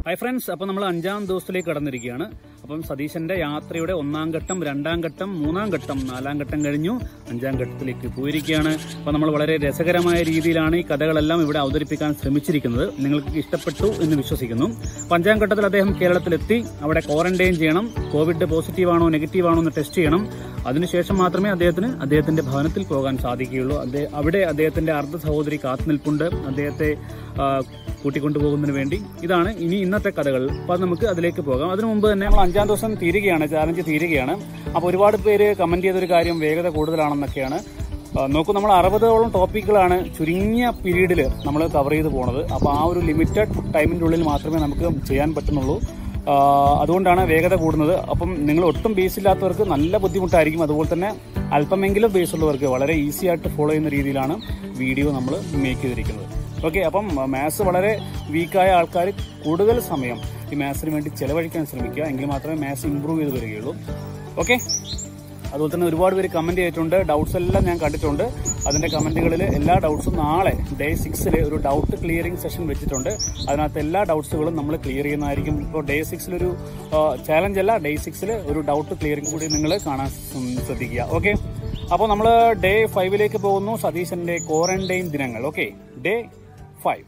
hi friends അപ്പോൾ നമ്മൾ അഞ്ചാം ദിവസത്തിലേക്ക് കടന്നിരിക്കുകയാണ് അപ്പം സതീശന്റെ യാത്രയുടെ ഒന്നാം ഘട്ടം രണ്ടാം ഘട്ടം മൂന്നാം ഘട്ടം നാലാം ഘട്ടം കഴിഞ്ഞു അഞ്ചാം ഘട്ടത്തിലേക്ക് പോയിരിക്കുകയാണ് അപ്പോൾ നമ്മൾ വളരെ രസകരമായ രീതിയിലാണ് ഈ കഥകളെല്ലാം ഇവിടെ അവതരിപ്പിക്കാൻ ശ്രമിച്ചിരിക്കുന്നത് നിങ്ങൾക്ക് ഇഷ്ടപ്പെട്ടു എന്ന് വിശ്വസിക്കുന്നു അപ്പോൾ അഞ്ചാം ഘട്ടത്തിൽ അദ്ദേഹം കേരളത്തിലെത്തി അവിടെ ക്വാറന്റൈൻ ചെയ്യണം കോവിഡ് പോസിറ്റീവ് ആണോ നെഗറ്റീവ് ആണോ എന്ന് ടെസ്റ്റ് ചെയ്യണം അതിനുശേഷം മാത്രമേ അദ്ദേഹത്തിന് അദ്ദേഹത്തിന്റെ ഭവനത്തിൽ പോകാൻ സാധിക്കുകയുള്ളൂ അദ്ദേഹം അവിടെ അദ്ദേഹത്തിന്റെ അർദ്ധ സഹോദരി കാത്തുനിൽപ്പുണ്ട് അദ്ദേഹത്തെ ആ, കൂട്ടിക്കൊണ്ടുപോകുന്നതിന് വേണ്ടി ഇതാണ് ഇനി ഇന്നത്തെ കഥകൾ അപ്പോൾ അത് നമുക്ക് അതിലേക്ക് പോകാം അതിനു മുമ്പ് തന്നെ നമ്മൾ അഞ്ചാം ദിവസം തീരുകയാണ് ചാലഞ്ച് തീരുകയാണ് അപ്പോൾ ഒരുപാട് പേര് കമന്റ് ചെയ്തൊരു കാര്യം വേഗത കൂടുതലാണെന്നൊക്കെയാണ് ആ, നോക്കൂ നമ്മൾ അറുപതോളം ടോപ്പിക്കുകളാണ് ചുരുങ്ങിയ പീരീഡിൽ നമ്മൾ കവർ ചെയ്ത് പോണത് അപ്പോൾ ആ ഒരു ലിമിറ്റഡ് ടൈമിൻ്റെ ഉള്ളിൽ മാത്രമേ നമുക്ക് ചെയ്യാൻ പറ്റുന്നുള്ളൂ ആ, അതുകൊണ്ടാണ് വേഗത കൂടുന്നത് അപ്പം നിങ്ങൾ ഒട്ടും ബേസ് ഇല്ലാത്തവർക്ക് നല്ല ബുദ്ധിമുട്ടായിരിക്കും അതുപോലെ തന്നെ അല്പമെങ്കിലും ബേസ് ഉള്ളവർക്ക് വളരെ ഈസി ആയിട്ട് ഫോളോ ചെയ്യുന്ന രീതിയിലാണ് വീഡിയോ നമ്മൾ മേക്ക് ചെയ്തിരിക്കുന്നത് ഓക്കെ അപ്പം മാത്സ് വളരെ വീക്കായ ആൾക്കാർ കൂടുതൽ സമയം ഈ മാത്സിന് വേണ്ടി ചെലവഴിക്കാൻ ശ്രമിക്കുക എങ്കിൽ മാത്രമേ മാത്സ് ഇമ്പ്രൂവ് ചെയ്ത് വരികയുള്ളൂ ഓക്കെ അതുപോലെ തന്നെ ഒരുപാട് പേര് കമന്റ് ചെയ്തിട്ടുണ്ട് ഡൗട്ട്സ് എല്ലാം ഞാൻ കണ്ടിട്ടുണ്ട് അതിന്റെ കമന്റുകളിൽ എല്ലാ ഡൗട്ട്സും നാളെ ഡേ സിക്സിൽ ഒരു ഡൗട്ട് ക്ലിയറിംഗ് സെഷൻ വെച്ചിട്ടുണ്ട് അതിനകത്ത് എല്ലാ ഡൗട്ട്സുകളും നമ്മൾ ക്ലിയർ ചെയ്യുന്നതായിരിക്കും ഇപ്പോൾ ഡേ സിക്സിൽ ഒരു ചാലഞ്ച് അല്ല ഡേ സിക്സിൽ ഒരു ഡൗട്ട് ക്ലിയറിംഗ് കൂടി നിങ്ങൾ കാണാൻ ഉം, ശ്രദ്ധിക്കുക ഓക്കെ അപ്പോൾ നമ്മൾ ഡേ ഫൈവിലേക്ക് പോകുന്നു സതീശന്റെ ക്വാറന്റൈൻ ദിനങ്ങൾ okay day five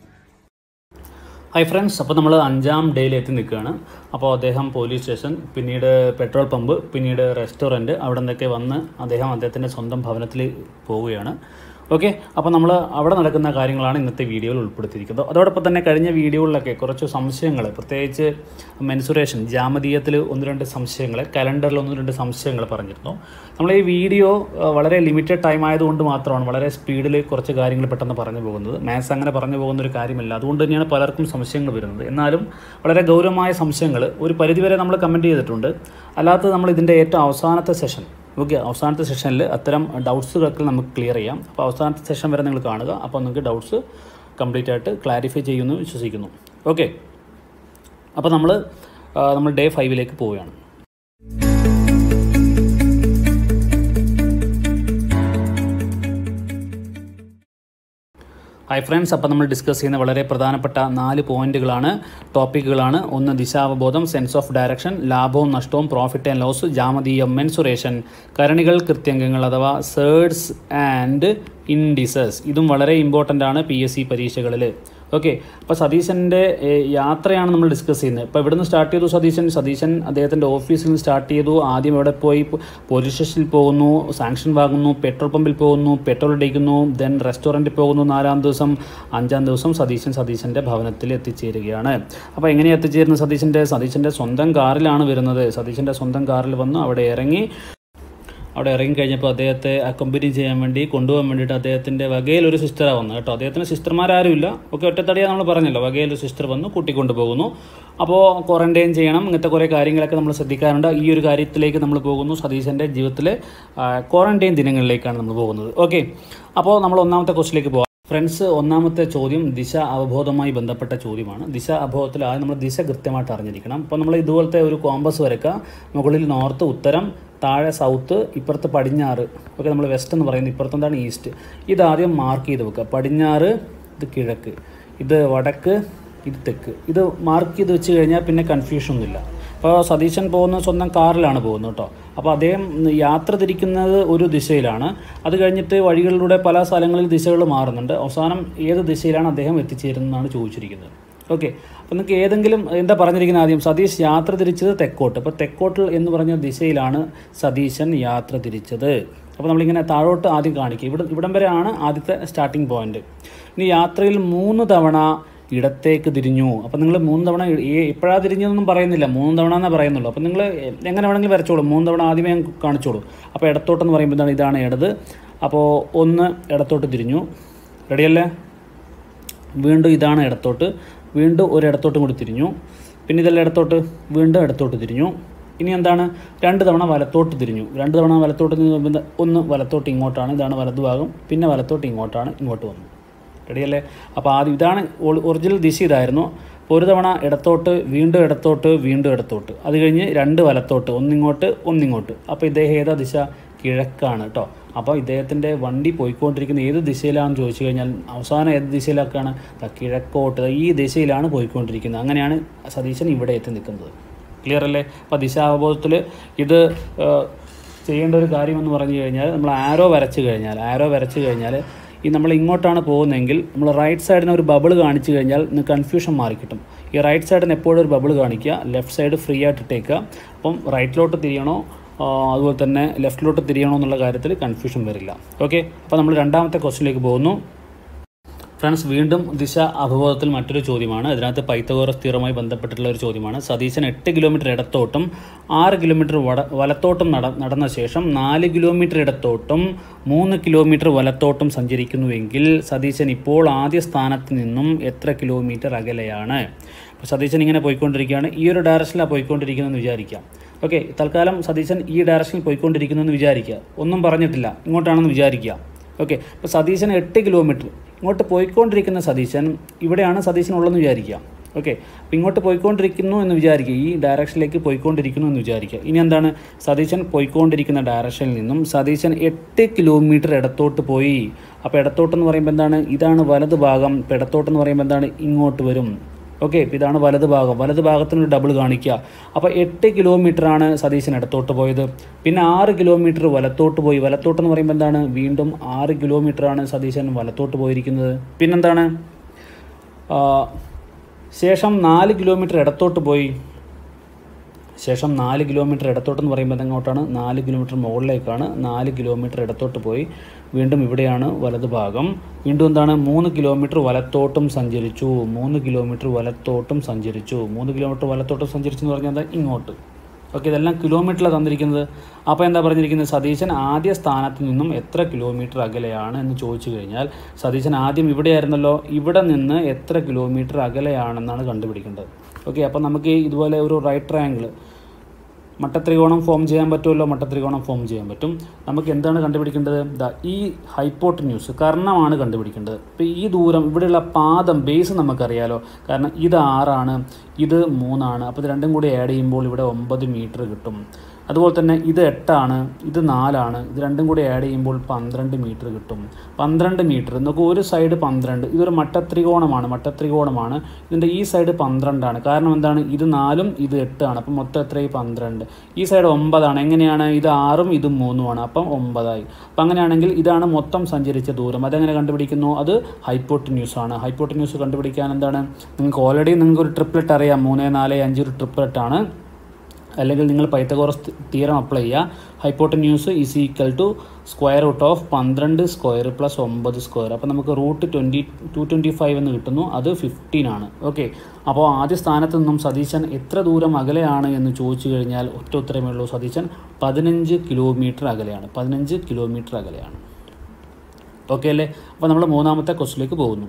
hi friends അപ്പോൾ നമ്മൾ അഞ്ചാം ഡേയിൽ എത്തി നിൽക്കുകയാണ് അപ്പോൾ അദ്ദേഹം പോലീസ് സ്റ്റേഷൻ പിന്നീട് പെട്രോൾ പമ്പ് പിന്നീട് റെസ്റ്റോറൻറ്റ് അവിടെ നിന്നൊക്കെ വന്ന് അദ്ദേഹം അദ്ദേഹത്തിൻ്റെ സ്വന്തം ഭവനത്തിൽ പോവുകയാണ് ഓക്കെ അപ്പോൾ നമ്മൾ അവിടെ നടക്കുന്ന കാര്യങ്ങളാണ് ഇന്നത്തെ വീഡിയോയിൽ ഉൾപ്പെടുത്തിയിരിക്കുന്നത് അതോടൊപ്പം തന്നെ കഴിഞ്ഞ വീഡിയോകളിലൊക്കെ കുറച്ച് സംശയങ്ങൾ പ്രത്യേകിച്ച് മെൻസുറേഷൻ ജാമതീയത്തിൽ ഒന്ന് രണ്ട് സംശയങ്ങൾ കലണ്ടറിൽ ഒന്ന് രണ്ട് സംശയങ്ങൾ പറഞ്ഞിരുന്നു നമ്മൾ ഈ വീഡിയോ ആ, വളരെ ലിമിറ്റഡ് ടൈം ആയതുകൊണ്ട് മാത്രമാണ് വളരെ സ്പീഡിൽ കുറച്ച് കാര്യങ്ങൾ പെട്ടെന്ന് പറഞ്ഞു പോകുന്നത് മാത്സ് അങ്ങനെ പറഞ്ഞു പോകുന്ന ഒരു കാര്യമില്ല അതുകൊണ്ട് തന്നെയാണ് പലർക്കും സംശയങ്ങൾ വരുന്നത് എന്നാലും വളരെ ഗൗരവമായ സംശയങ്ങൾ ഒരു പരിധിവരെ നമ്മൾ കമൻറ്റ് ചെയ്തിട്ടുണ്ട് അല്ലാത്തത് നമ്മൾ ഇതിൻ്റെ ഏറ്റവും അവസാനത്തെ സെഷൻ ഓക്കെ അവസാനത്തെ സെഷനിൽ അത്തരം ഡൗട്ട്സുകളൊക്കെ നമുക്ക് ക്ലിയർ ചെയ്യാം അപ്പോൾ അവസാനത്തെ സെഷൻ വരെ നിങ്ങൾ കാണുക അപ്പോൾ നിങ്ങൾക്ക് ഡൗട്ട്സ് കംപ്ലീറ്റ് ആയിട്ട് ക്ലാരിഫൈ ചെയ്യുമെന്ന് വിശ്വസിക്കുന്നു ഓക്കെ അപ്പോൾ നമ്മൾ ആ, നമ്മൾ ഡേ ഫൈവിലേക്ക് പോവുകയാണ് ഹായ് ഫ്രണ്ട്സ് അപ്പോൾ നമ്മൾ ഡിസ്കസ് ചെയ്യുന്ന വളരെ പ്രധാനപ്പെട്ട നാല് പോയിന്റുകളാണ് ടോപ്പിക്കുകളാണ് ഒന്ന് ദിശാവബോധം സെൻസ് ഓഫ് ഡയറക്ഷൻ ലാഭവും നഷ്ടവും പ്രോഫിറ്റ് ആൻഡ് ലോസ് ജാമതീയം മെൻസുറേഷൻ കരണികൾ കൃത്യംഗങ്ങൾ അഥവാ സേഡ്സ് ആൻഡ് ഇൻഡിസസ് ഇതും വളരെ ഇമ്പോർട്ടൻ്റ് ആണ് പി എസ് സി പരീക്ഷകളിൽ ഓക്കെ അപ്പോൾ സതീശൻ്റെ ഏഹ്, യാത്രയാണ് നമ്മൾ ഡിസ്കസ് ചെയ്യുന്നത് ഇപ്പോൾ ഇവിടുന്ന് സ്റ്റാർട്ട് ചെയ്തു സതീശൻ സതീശൻ അദ്ദേഹത്തിൻ്റെ ഓഫീസിൽ നിന്ന് സ്റ്റാർട്ട് ചെയ്തു ആദ്യം ഇവിടെ പോയി പോ- പോലീസ് സ്റ്റേഷനിൽ പോകുന്നു സാങ്ഷൻ വാങ്ങുന്നു പെട്രോൾ പമ്പിൽ പോകുന്നു പെട്രോൾ അടിക്കുന്നു ദെൻ റെസ്റ്റോറൻറ്റിൽ പോകുന്നു നാലാം ദിവസം അഞ്ചാം ദിവസം സതീശൻ സതീശൻ്റെ ഭവനത്തിൽ എത്തിച്ചേരുകയാണ് അപ്പോൾ എങ്ങനെയാണ് എത്തിച്ചേരുന്നത് സതീശൻ്റെ സതീശൻ്റെ സ്വന്തം കാറിലാണ് വരുന്നത് സതീശൻ്റെ സ്വന്തം കാറിൽ വന്നു അവിടെ ഇറങ്ങി അവിടെ ഇറങ്ങി കഴിഞ്ഞപ്പോൾ അദ്ദേഹത്തെ അക്കമ്പനി ചെയ്യാൻ വേണ്ടി കൊണ്ടുപോകാൻ വേണ്ടിയിട്ട് അദ്ദേഹത്തിൻ്റെ വകയിൽ ഒരു സിസ്റ്ററാണ് വന്നത് കേട്ടോ അദ്ദേഹത്തിന് സിസ്റ്റർമാരാരുമില്ല ഒക്കെ ഒറ്റത്തടിയാ നമ്മൾ പറഞ്ഞല്ലോ വകയിൽ ഒരു സിസ്റ്റർ വന്നു കൂട്ടിക്കൊണ്ട് പോകുന്നു അപ്പോൾ ക്വാറന്റൈൻ ചെയ്യണം ഇങ്ങനത്തെ കുറേ കാര്യങ്ങളൊക്കെ നമ്മൾ ശ്രദ്ധിക്കാറുണ്ട് ഈ ഒരു കാര്യത്തിലേക്ക് നമ്മൾ പോകുന്നു സതീശൻ്റെ ജീവിതത്തിലെ ക്വാറന്റൈൻ ദിനങ്ങളിലേക്കാണ് നമ്മൾ പോകുന്നത് ഓക്കെ അപ്പോൾ നമ്മൾ ഒന്നാമത്തെ ക്വസ്റ്റിലേക്ക് പോകാം ഫ്രണ്ട്സ് ഒന്നാമത്തെ ചോദ്യം ദിശ അവബോധവുമായി ബന്ധപ്പെട്ട ചോദ്യമാണ് ദിശ അവബോധത്തിൽ ആദ്യം നമ്മൾ ദിശ കൃത്യമായിട്ട് അറിഞ്ഞിരിക്കണം അപ്പോൾ നമ്മൾ ഇതുപോലത്തെ ഒരു കോമ്പസ് വരയ്ക്കുക മുകളിൽ നോർത്ത് ഉത്തരം താഴെ സൗത്ത് ഇപ്പുറത്ത് പടിഞ്ഞാറ് ഓക്കെ നമ്മൾ വെസ്റ്റ് എന്ന് പറയുന്നത് ഇപ്പുറത്ത് എന്താണ് ഈസ്റ്റ് ഇതാദ്യം മാർക്ക് ചെയ്ത് വെക്കുക പടിഞ്ഞാറ് ഇത് കിഴക്ക് ഇത് വടക്ക് ഇത് തെക്ക് ഇത് മാർക്ക് ചെയ്ത് വെച്ച് കഴിഞ്ഞാൽ പിന്നെ കൺഫ്യൂഷൻ ഒന്നുമില്ല അപ്പോൾ സതീശൻ പോകുന്ന സ്വന്തം കാറിലാണ് പോകുന്നത് കേട്ടോ അപ്പോൾ അദ്ദേഹം യാത്ര തിരിക്കുന്നത് ഒരു ദിശയിലാണ് അത് കഴിഞ്ഞിട്ട് വഴികളിലൂടെ പല സ്ഥലങ്ങളിൽ ദിശകൾ മാറുന്നുണ്ട് അവസാനം ഏത് ദിശയിലാണ് അദ്ദേഹം എത്തിച്ചേരുന്നതെന്നാണ് ചോദിച്ചിരിക്കുന്നത് ഓക്കെ അപ്പോൾ നിങ്ങൾക്ക് ഏതെങ്കിലും എന്താ പറഞ്ഞിരിക്കുന്നത് ആദ്യം സതീഷ് യാത്ര തിരിച്ചത് തെക്കോട്ട് അപ്പോൾ തെക്കോട്ട് എന്ന് പറഞ്ഞ ദിശയിലാണ് സതീശൻ യാത്ര തിരിച്ചത് അപ്പോൾ നമ്മളിങ്ങനെ താഴോട്ട് ആദ്യം കാണിക്കുക ഇവിടെ ഇവിടം വരെയാണ് ആദ്യത്തെ സ്റ്റാർട്ടിംഗ് പോയിന്റ് ഇനി യാത്രയിൽ മൂന്ന് തവണ ഇടത്തേക്ക് തിരിഞ്ഞു അപ്പോൾ നിങ്ങൾ മൂന്ന് തവണ എപ്പോഴാണ് തിരിഞ്ഞതെന്നും പറയുന്നില്ല മൂന്ന് തവണ എന്നേ പറയുന്നുള്ളൂ അപ്പോൾ നിങ്ങൾ എങ്ങനെ വേണമെങ്കിലും വരച്ചോളൂ മൂന്ന് തവണ ആദ്യമേ ഞാൻ കാണിച്ചോളൂ അപ്പോൾ ഇടത്തോട്ടെന്ന് പറയുമ്പോൾ എന്താണ് ഇതാണ് ഇടത് അപ്പോൾ ഒന്ന് ഇടത്തോട്ട് തിരിഞ്ഞു റെഡിയല്ലേ വീണ്ടും ഇതാണ് ഇടത്തോട്ട് വീണ്ടും ഒരു ഇടത്തോട്ടും കൂടി തിരിഞ്ഞു പിന്നെ ഇതെല്ലാം ഇടത്തോട്ട് വീണ്ടും ഇടത്തോട്ട് തിരിഞ്ഞു ഇനി എന്താണ് രണ്ട് തവണ വലത്തോട്ട് തിരിഞ്ഞു രണ്ട് തവണ വലത്തോട്ട് തിരിഞ്ഞ് ഒന്ന് വലത്തോട്ട് ഇങ്ങോട്ടാണ് ഇതാണ് വലതുഭാഗം പിന്നെ വലത്തോട്ട് ഇങ്ങോട്ടാണ് ഇങ്ങോട്ട് വന്നു റെഡിയല്ലേ അപ്പോൾ ആദ്യം ഇതാണ് ഒറിജിനൽ ദിശ ഇതായിരുന്നു അപ്പോൾ ഒരു തവണ ഇടത്തോട്ട് വീണ്ടും ഇടത്തോട്ട് വീണ്ടും ഇടത്തോട്ട് അത് കഴിഞ്ഞ് രണ്ട് വലത്തോട്ട് ഒന്നിങ്ങോട്ട് ഒന്നിങ്ങോട്ട് അപ്പോൾ ഇദ്ദേഹം ഏതാ ദിശ കിഴക്കാണ് കേട്ടോ അപ്പോൾ ഇദ്ദേഹത്തിൻ്റെ വണ്ടി പോയിക്കൊണ്ടിരിക്കുന്ന ഏത് ദിശയിലാണെന്ന് ചോദിച്ചു കഴിഞ്ഞാൽ അവസാനം ഏത് ദിശയിലൊക്കെയാണ് ദാ കിഴക്കോട്ട് ദാ ഈ ദിശയിലാണ് പോയിക്കൊണ്ടിരിക്കുന്നത് അങ്ങനെയാണ് സതീശൻ ഇവിടെ എത്തി നിൽക്കുന്നത് ക്ലിയർ അല്ലേ അപ്പോൾ ദിശാവബോധത്തിൽ ഇത് ആ, ചെയ്യേണ്ട ഒരു കാര്യം എന്ന് പറഞ്ഞു കഴിഞ്ഞാൽ നമ്മൾ ആരോ വരച്ച് കഴിഞ്ഞാൽ ആരോ വരച്ച് കഴിഞ്ഞാൽ ഈ നമ്മൾ ഇങ്ങോട്ടാണ് പോകുന്നതെങ്കിൽ നമ്മൾ റൈറ്റ് സൈഡിന് ഒരു ബബിൾ കാണിച്ചു കഴിഞ്ഞാൽ നിങ്ങൾക്ക് കൺഫ്യൂഷൻ മാറി കിട്ടും ഈ റൈറ്റ് സൈഡിന് എപ്പോഴും ഒരു ബബിൾ കാണിക്കുക ലെഫ്റ്റ് സൈഡ് ഫ്രീ ആയിട്ട് ഇട്ടേക്കുക അപ്പം റൈറ്റിലോട്ട് തിരിയണോ ആ, അതുപോലെ തന്നെ ലെഫ്റ്റിലോട്ട് തിരിയണോ എന്നുള്ള കാര്യത്തിൽ കൺഫ്യൂഷൻ വരില്ല ഓക്കെ അപ്പോൾ നമ്മൾ രണ്ടാമത്തെ ക്വസ്റ്റിലേക്ക് പോകുന്നു ഫ്രണ്ട്സ് വീണ്ടും ദിശ അവബോധത്തിൽ മറ്റൊരു ചോദ്യമാണ് ഇതിനകത്ത് പൈത്തഗോറസ് തീറവുമായി ബന്ധപ്പെട്ടിട്ടുള്ള ഒരു ചോദ്യമാണ് സതീശൻ എട്ട് കിലോമീറ്റർ ഇടത്തോട്ടും ആറ് കിലോമീറ്റർ വട വലത്തോട്ടും നട നടന്ന ശേഷം നാല് കിലോമീറ്റർ ഇടത്തോട്ടും മൂന്ന് കിലോമീറ്റർ വലത്തോട്ടും സഞ്ചരിക്കുന്നുവെങ്കിൽ സതീശൻ ഇപ്പോൾ ആദ്യ സ്ഥാനത്ത് നിന്നും എത്ര കിലോമീറ്റർ അകലെയാണ് അപ്പോൾ സതീശൻ ഇങ്ങനെ പോയിക്കൊണ്ടിരിക്കുകയാണ് ഈ ഒരു ഡയറക്ഷനിലാണ് പോയിക്കൊണ്ടിരിക്കുന്നതെന്ന് വിചാരിക്കാം ഓക്കെ തൽക്കാലം സതീശൻ ഈ ഡയറക്ഷനിൽ പോയിക്കൊണ്ടിരിക്കുന്നു എന്ന് വിചാരിക്കുക ഒന്നും പറഞ്ഞിട്ടില്ല ഇങ്ങോട്ടാണെന്ന് വിചാരിക്കുക ഓക്കെ അപ്പോൾ സതീശൻ എട്ട് കിലോമീറ്റർ ഇങ്ങോട്ട് പോയിക്കൊണ്ടിരിക്കുന്ന സതീശൻ ഇവിടെയാണ് സതീശൻ ഉള്ളതെന്ന് വിചാരിക്കുക ഓക്കെ അപ്പോൾ ഇങ്ങോട്ട് പോയിക്കൊണ്ടിരിക്കുന്നു എന്ന് വിചാരിക്കുക ഈ ഡയറക്ഷനിലേക്ക് പോയിക്കൊണ്ടിരിക്കുന്നു എന്ന് വിചാരിക്കുക ഇനി എന്താണ് സതീശൻ പോയിക്കൊണ്ടിരിക്കുന്ന ഡയറക്ഷനിൽ നിന്നും സതീശൻ എട്ട് കിലോമീറ്റർ ഇടത്തോട്ട് പോയി അപ്പോൾ ഇടത്തോട്ടെന്ന് പറയുമ്പോൾ എന്താണ് ഇതാണ് വലത് ഭാഗം ഇപ്പോൾ ഇടത്തോട്ടെന്ന് പറയുമ്പോൾ എന്താണ് ഇങ്ങോട്ട് വരും ഓക്കെ ഇപ്പോൾ ഇതാണ് വലത് ഭാഗം വലത് ഭാഗത്തിന് ഒരു ഡബിൾ കാണിക്കുക അപ്പോൾ എട്ട് കിലോമീറ്ററാണ് സതീശൻ ഇടത്തോട്ട് പോയത് പിന്നെ ആറ് കിലോമീറ്റർ വലത്തോട്ട് പോയി വലത്തോട്ട് എന്ന് പറയുമ്പോൾ എന്താണ് വീണ്ടും ആറ് കിലോമീറ്ററാണ് സതീശൻ വലത്തോട്ട് പോയിരിക്കുന്നത് പിന്നെന്താണ് ആ, ശേഷം നാല് കിലോമീറ്റർ ഇടത്തോട്ട് പോയി ശേഷം നാല് കിലോമീറ്റർ ഇടത്തോട്ടെന്ന് പറയുമ്പോൾ എങ്ങോട്ടാണ് നാല് കിലോമീറ്റർ മുകളിലേക്കാണ് നാല് കിലോമീറ്റർ ഇടത്തോട്ട് പോയി വീണ്ടും ഇവിടെയാണ് വലത് ഭാഗം വീണ്ടും എന്താണ് മൂന്ന് കിലോമീറ്റർ വലത്തോട്ടും സഞ്ചരിച്ചു മൂന്ന് കിലോമീറ്റർ വലത്തോട്ടും സഞ്ചരിച്ചു മൂന്ന് കിലോമീറ്റർ വലത്തോട്ടും സഞ്ചരിച്ചു എന്ന് പറഞ്ഞാൽ എന്താ ഇങ്ങോട്ട് ഓക്കെ ഇതെല്ലാം കിലോമീറ്ററിലാണ് തന്നിരിക്കുന്നത് അപ്പോൾ എന്താ പറഞ്ഞിരിക്കുന്നത് സതീശൻ ആദ്യ സ്ഥാനത്ത് നിന്നും എത്ര കിലോമീറ്റർ അകലെയാണ് എന്ന് ചോദിച്ചു കഴിഞ്ഞാൽ സതീശൻ ആദ്യം ഇവിടെയായിരുന്നല്ലോ ഇവിടെ നിന്ന് എത്ര കിലോമീറ്റർ അകലെയാണെന്നാണ് കണ്ടുപിടിക്കേണ്ടത് ഓക്കെ അപ്പോൾ നമുക്ക് ഇതുപോലെ ഒരു റൈറ്റ് ട്രയാങ്കിൾ മട്ടത്രികോണം ഫോം ചെയ്യാൻ പറ്റുമല്ലോ മട്ടത്രികോണം ഫോം ചെയ്യാൻ പറ്റും നമുക്ക് എന്താണ് കണ്ടുപിടിക്കേണ്ടത് ദാ ഈ ഹൈപ്പോട്ടന്യൂസ് കർണമാണ് കണ്ടുപിടിക്കേണ്ടത് ഇപ്പോൾ ഈ ദൂരം ഇവിടെയുള്ള പാദം ബേസ് നമുക്കറിയാലോ കാരണം ഇത് ആറാണ് ഇത് മൂന്നാണ് അപ്പോൾ ഇത് രണ്ടും കൂടി ആഡ് ചെയ്യുമ്പോൾ ഇവിടെ ഒമ്പത് മീറ്റർ കിട്ടും അതുപോലെ തന്നെ ഇത് എട്ടാണ് ഇത് നാലാണ് ഇത് രണ്ടും കൂടി ആഡ് ചെയ്യുമ്പോൾ പന്ത്രണ്ട് മീറ്റർ കിട്ടും പന്ത്രണ്ട് മീറ്റർ നമുക്ക് ഒരു സൈഡ് പന്ത്രണ്ട് ഇതൊരു മട്ടത്രികോണമാണ് മട്ടത്രികോണമാണ് ഇതിൻ്റെ ഈ സൈഡ് പന്ത്രണ്ടാണ് കാരണം എന്താണ് ഇത് നാലും ഇത് എട്ടാണ് അപ്പം മൊത്തം എത്രയായി പന്ത്രണ്ട് ഈ സൈഡ് ഒമ്പതാണ് എങ്ങനെയാണ് ഇത് ആറും ഇത് മൂന്നുമാണ് അപ്പം ഒമ്പതായി അപ്പം അങ്ങനെയാണെങ്കിൽ ഇതാണ് മൊത്തം സഞ്ചരിച്ച ദൂരം അതെങ്ങനെ കണ്ടുപിടിക്കുന്നു അത് ഹൈപ്പോട്ടിന്യൂസ് ആണ് ഹൈപ്പോട്ടിന്യൂസ് കണ്ടുപിടിക്കാൻ എന്താണ് നിങ്ങൾക്ക് ഓൾറെഡി നിങ്ങൾക്ക് ഒരു ട്രിപ്ലെറ്റ് അറിയാം മൂന്ന് നാല് അഞ്ച് ഒരു ട്രിപ്ലെറ്റ് ആണ് അല്ലെങ്കിൽ നിങ്ങൾ പൈത്തഗോറസ് തീരം അപ്ലൈ ചെയ്യുക hypotenuse is equal to square root of പന്ത്രണ്ട് സ്ക്വയർ പ്ലസ് ഒമ്പത് സ്ക്വയർ അപ്പോൾ നമുക്ക് root twenty two twenty five എന്ന് കിട്ടുന്നു അത് ഫിഫ്റ്റീൻ ആണ് ഓക്കെ അപ്പോൾ ആദ്യ സ്ഥാനത്ത് നിന്നും സതീശൻ എത്ര ദൂരം അകലെയാണ് എന്ന് ചോദിച്ചു കഴിഞ്ഞാൽ ഒറ്റ ഉത്തരമേ ഉള്ളൂ സതീശൻ പതിനഞ്ച് കിലോമീറ്റർ അകലെയാണ് പതിനഞ്ച് കിലോമീറ്റർ അകലെയാണ് ഓക്കെ അല്ലേ അപ്പോൾ നമ്മൾ മൂന്നാമത്തെ ക്വസ്റ്റിലേക്ക് പോകുന്നു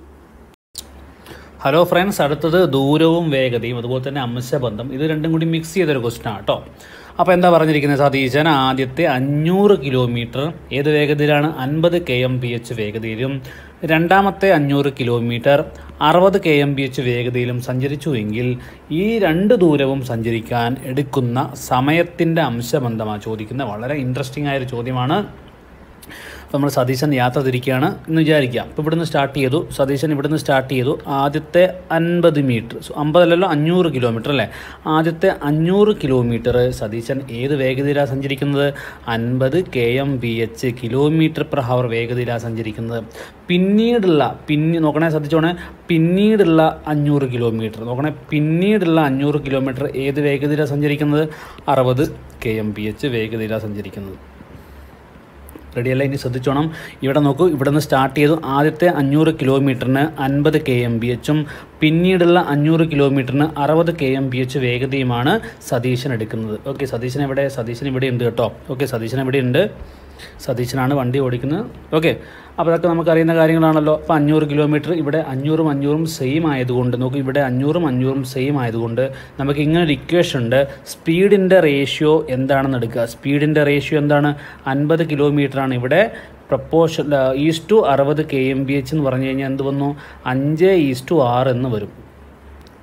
ഹലോ ഫ്രണ്ട്സ് അടുത്തത് ദൂരവും വേഗതയും അതുപോലെ തന്നെ അംശബന്ധം ഇത് രണ്ടും കൂടി മിക്സ് ചെയ്തൊരു ക്വസ്റ്റൻ ആണ് കേട്ടോ അപ്പോൾ എന്താ പറഞ്ഞിരിക്കുന്നത് സതീശൻ ആദ്യത്തെ അഞ്ഞൂറ് കിലോമീറ്റർ ഏത് വേഗതയിലാണ് അൻപത് കെ എം പി എച്ച് വേഗതയിലും രണ്ടാമത്തെ അഞ്ഞൂറ് കിലോമീറ്റർ അറുപത് കെ എം പി എച്ച് വേഗതയിലും സഞ്ചരിച്ചുവെങ്കിൽ ഈ രണ്ട് ദൂരവും സഞ്ചരിക്കാൻ എടുക്കുന്ന സമയത്തിൻ്റെ അംശബന്ധമാണ് ചോദിക്കുന്നത് വളരെ ഇൻട്രസ്റ്റിംഗ് ആയൊരു ചോദ്യമാണ് അപ്പോൾ നമ്മൾ സതീശൻ യാത്ര തിരിക്കുകയാണ് എന്ന് വിചാരിക്കാം ഇപ്പോൾ ഇവിടുന്ന് സ്റ്റാർട്ട് ചെയ്തു സതീശൻ ഇവിടുന്ന് സ്റ്റാർട്ട് ചെയ്തു ആദ്യത്തെ അൻപത് മീറ്റർ അമ്പതല്ലല്ലോ അഞ്ഞൂറ് കിലോമീറ്റർ അല്ലേ ആദ്യത്തെ അഞ്ഞൂറ് കിലോമീറ്റർ സതീശൻ ഏത് വേഗതയിലാണ് സഞ്ചരിക്കുന്നത് അൻപത് K M P H kilometre per hour വേഗതയിലാണ് സഞ്ചരിക്കുന്നത് പിന്നീടുള്ള പിന്നെ നോക്കണേ ശ്രദ്ധിച്ചോണേ പിന്നീടുള്ള അഞ്ഞൂറ് കിലോമീറ്റർ നോക്കണേ പിന്നീടുള്ള അഞ്ഞൂറ് കിലോമീറ്റർ ഏത് വേഗതയിലാണ് സഞ്ചരിക്കുന്നത് അറുപത് കെ എം ബി എച്ച് വേഗതയിലാണ് സഞ്ചരിക്കുന്നത് റെഡിയല്ല ഇനി ശ്രദ്ധിച്ചോണം ഇവിടെ നോക്കൂ ഇവിടെ നിന്ന് സ്റ്റാർട്ട് ചെയ്തു ആദ്യത്തെ അഞ്ഞൂറ് കിലോമീറ്ററിന് അൻപത് കെ എം ബി എച്ചും പിന്നീടുള്ള അഞ്ഞൂറ് കിലോമീറ്ററിന് അറുപത് കെ എം ബി എച്ച് വേഗതയുമാണ് സതീശൻ എടുക്കുന്നത് ഓക്കെ സതീശൻ എവിടെ സതീശൻ ഇവിടെ ഉണ്ട് കേട്ടോ ഓക്കെ സതീശൻ ഇവിടെ ഉണ്ട് സതീശനാണ് വണ്ടി ഓടിക്കുന്നത് ഓക്കെ അപ്പോൾ അതൊക്കെ നമുക്കറിയുന്ന കാര്യങ്ങളാണല്ലോ അപ്പോൾ അഞ്ഞൂറ് കിലോമീറ്റർ ഇവിടെ അഞ്ഞൂറും അഞ്ഞൂറും സെയിം ആയതുകൊണ്ട് നോക്ക് ഇവിടെ അഞ്ഞൂറും അഞ്ഞൂറും സെയിം ആയതുകൊണ്ട് നമുക്ക് ഇങ്ങനെ ഒരു ഇക്വേഷൻ ഉണ്ട് സ്പീഡിൻ്റെ റേഷ്യോ എന്താണെന്ന് എടുക്കുക സ്പീഡിൻ്റെ റേഷ്യോ എന്താണ് അൻപത് കിലോമീറ്ററാണ് ഇവിടെ പ്രപ്പോർഷൻ ഈസ് ടു അറുപത് കെ എം ബി എച്ച് എന്ന് പറഞ്ഞു കഴിഞ്ഞാൽ എന്ത് വന്നു അഞ്ച് ഈസ് ടു ആറ് എന്ന് വരും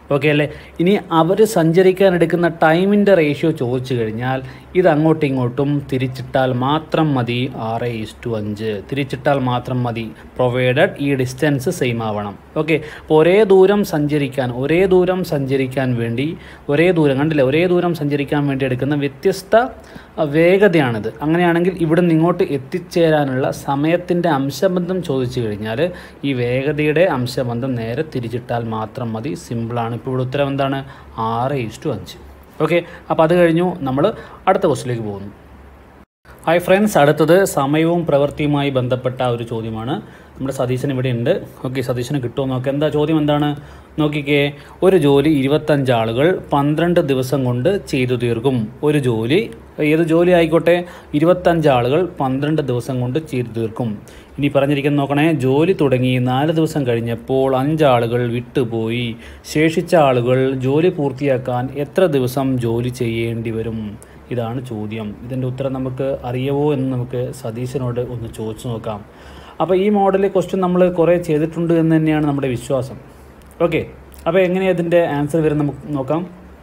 ഓക്കെ അല്ലേ ഇനി അവർ സഞ്ചരിക്കാൻ എടുക്കുന്ന ടൈമിൻ്റെ റേഷ്യോ ചോദിച്ചു കഴിഞ്ഞാൽ ഇത് അങ്ങോട്ടും ഇങ്ങോട്ടും തിരിച്ചിട്ടാൽ മാത്രം മതി ആറ് ഈസ് ടു അഞ്ച് തിരിച്ചിട്ടാൽ മാത്രം മതി പ്രൊവൈഡഡ് ഈ ഡിസ്റ്റൻസ് സെയിം ആവണം ഓക്കെ അപ്പോൾ ഒരേ ദൂരം സഞ്ചരിക്കാൻ ഒരേ ദൂരം സഞ്ചരിക്കാൻ വേണ്ടി ഒരേ ദൂരം കണ്ടില്ലേ ഒരേ ദൂരം സഞ്ചരിക്കാൻ വേണ്ടി എടുക്കുന്ന വ്യത്യസ്ത അഹ്, വേഗതയാണിത് അങ്ങനെയാണെങ്കിൽ ഇവിടെ നിന്ന് ഇങ്ങോട്ട് എത്തിച്ചേരാനുള്ള സമയത്തിൻ്റെ അംശബന്ധം ചോദിച്ചു കഴിഞ്ഞാൽ ഈ വേഗതയുടെ അംശബന്ധം നേരെ തിരിച്ചിട്ടാൽ മാത്രം മതി സിമ്പിളാണ് ഇപ്പോൾ ഇവിടെ ഉത്തരം എന്താണ് ആറ് ഈസ് ടു അഞ്ച് ഓക്കെ അപ്പോൾ അത് കഴിഞ്ഞു നമ്മൾ അടുത്ത ക്വസ്റ്റിലേക്ക് പോകുന്നു ഹായ് ഫ്രണ്ട്സ് അടുത്തത് സമയവും പ്രവൃത്തിയുമായി ബന്ധപ്പെട്ട ഒരു ചോദ്യമാണ് നമ്മുടെ സതീശൻ ഇവിടെ ഉണ്ട് ഓക്കെ സതീശന് കിട്ടുമോ നോക്കാം എന്താ ചോദ്യം എന്താണ് നോക്കിക്കേ ഒരു ജോലി ഇരുപത്തഞ്ച് ആളുകൾ പന്ത്രണ്ട് ദിവസം കൊണ്ട് ചെയ്തു തീർക്കും ഒരു ജോലി ഏത് ജോലി ആയിക്കോട്ടെ ഇരുപത്തഞ്ച് ആളുകൾ പന്ത്രണ്ട് ദിവസം കൊണ്ട് ചെയ്തു തീർക്കും ഇനി പറഞ്ഞിരിക്കുന്ന നോക്കണേ ജോലി തുടങ്ങി നാല് ദിവസം കഴിഞ്ഞപ്പോൾ അഞ്ചാളുകൾ വിട്ടുപോയി ശേഷിച്ച ആളുകൾ ജോലി പൂർത്തിയാക്കാൻ എത്ര ദിവസം ജോലി ചെയ്യേണ്ടി വരും ഇതാണ് ചോദ്യം ഇതിൻ്റെ ഉത്തരം നമുക്ക് അറിയാവോ എന്ന് നമുക്ക് സതീശനോട് ഒന്ന് ചോദിച്ചു നോക്കാം അപ്പോൾ ഈ മോഡൽ ക്വസ്റ്റ്യൻ നമ്മൾ കുറേ ചെയ്തിട്ടുണ്ട് എന്ന് തന്നെയാണ് നമ്മുടെ വിശ്വാസം ഓക്കെ അപ്പോൾ എങ്ങനെയാണ് ഇതിൻ്റെ ആൻസർ വരുന്നത് നമുക്ക് നോക്കാം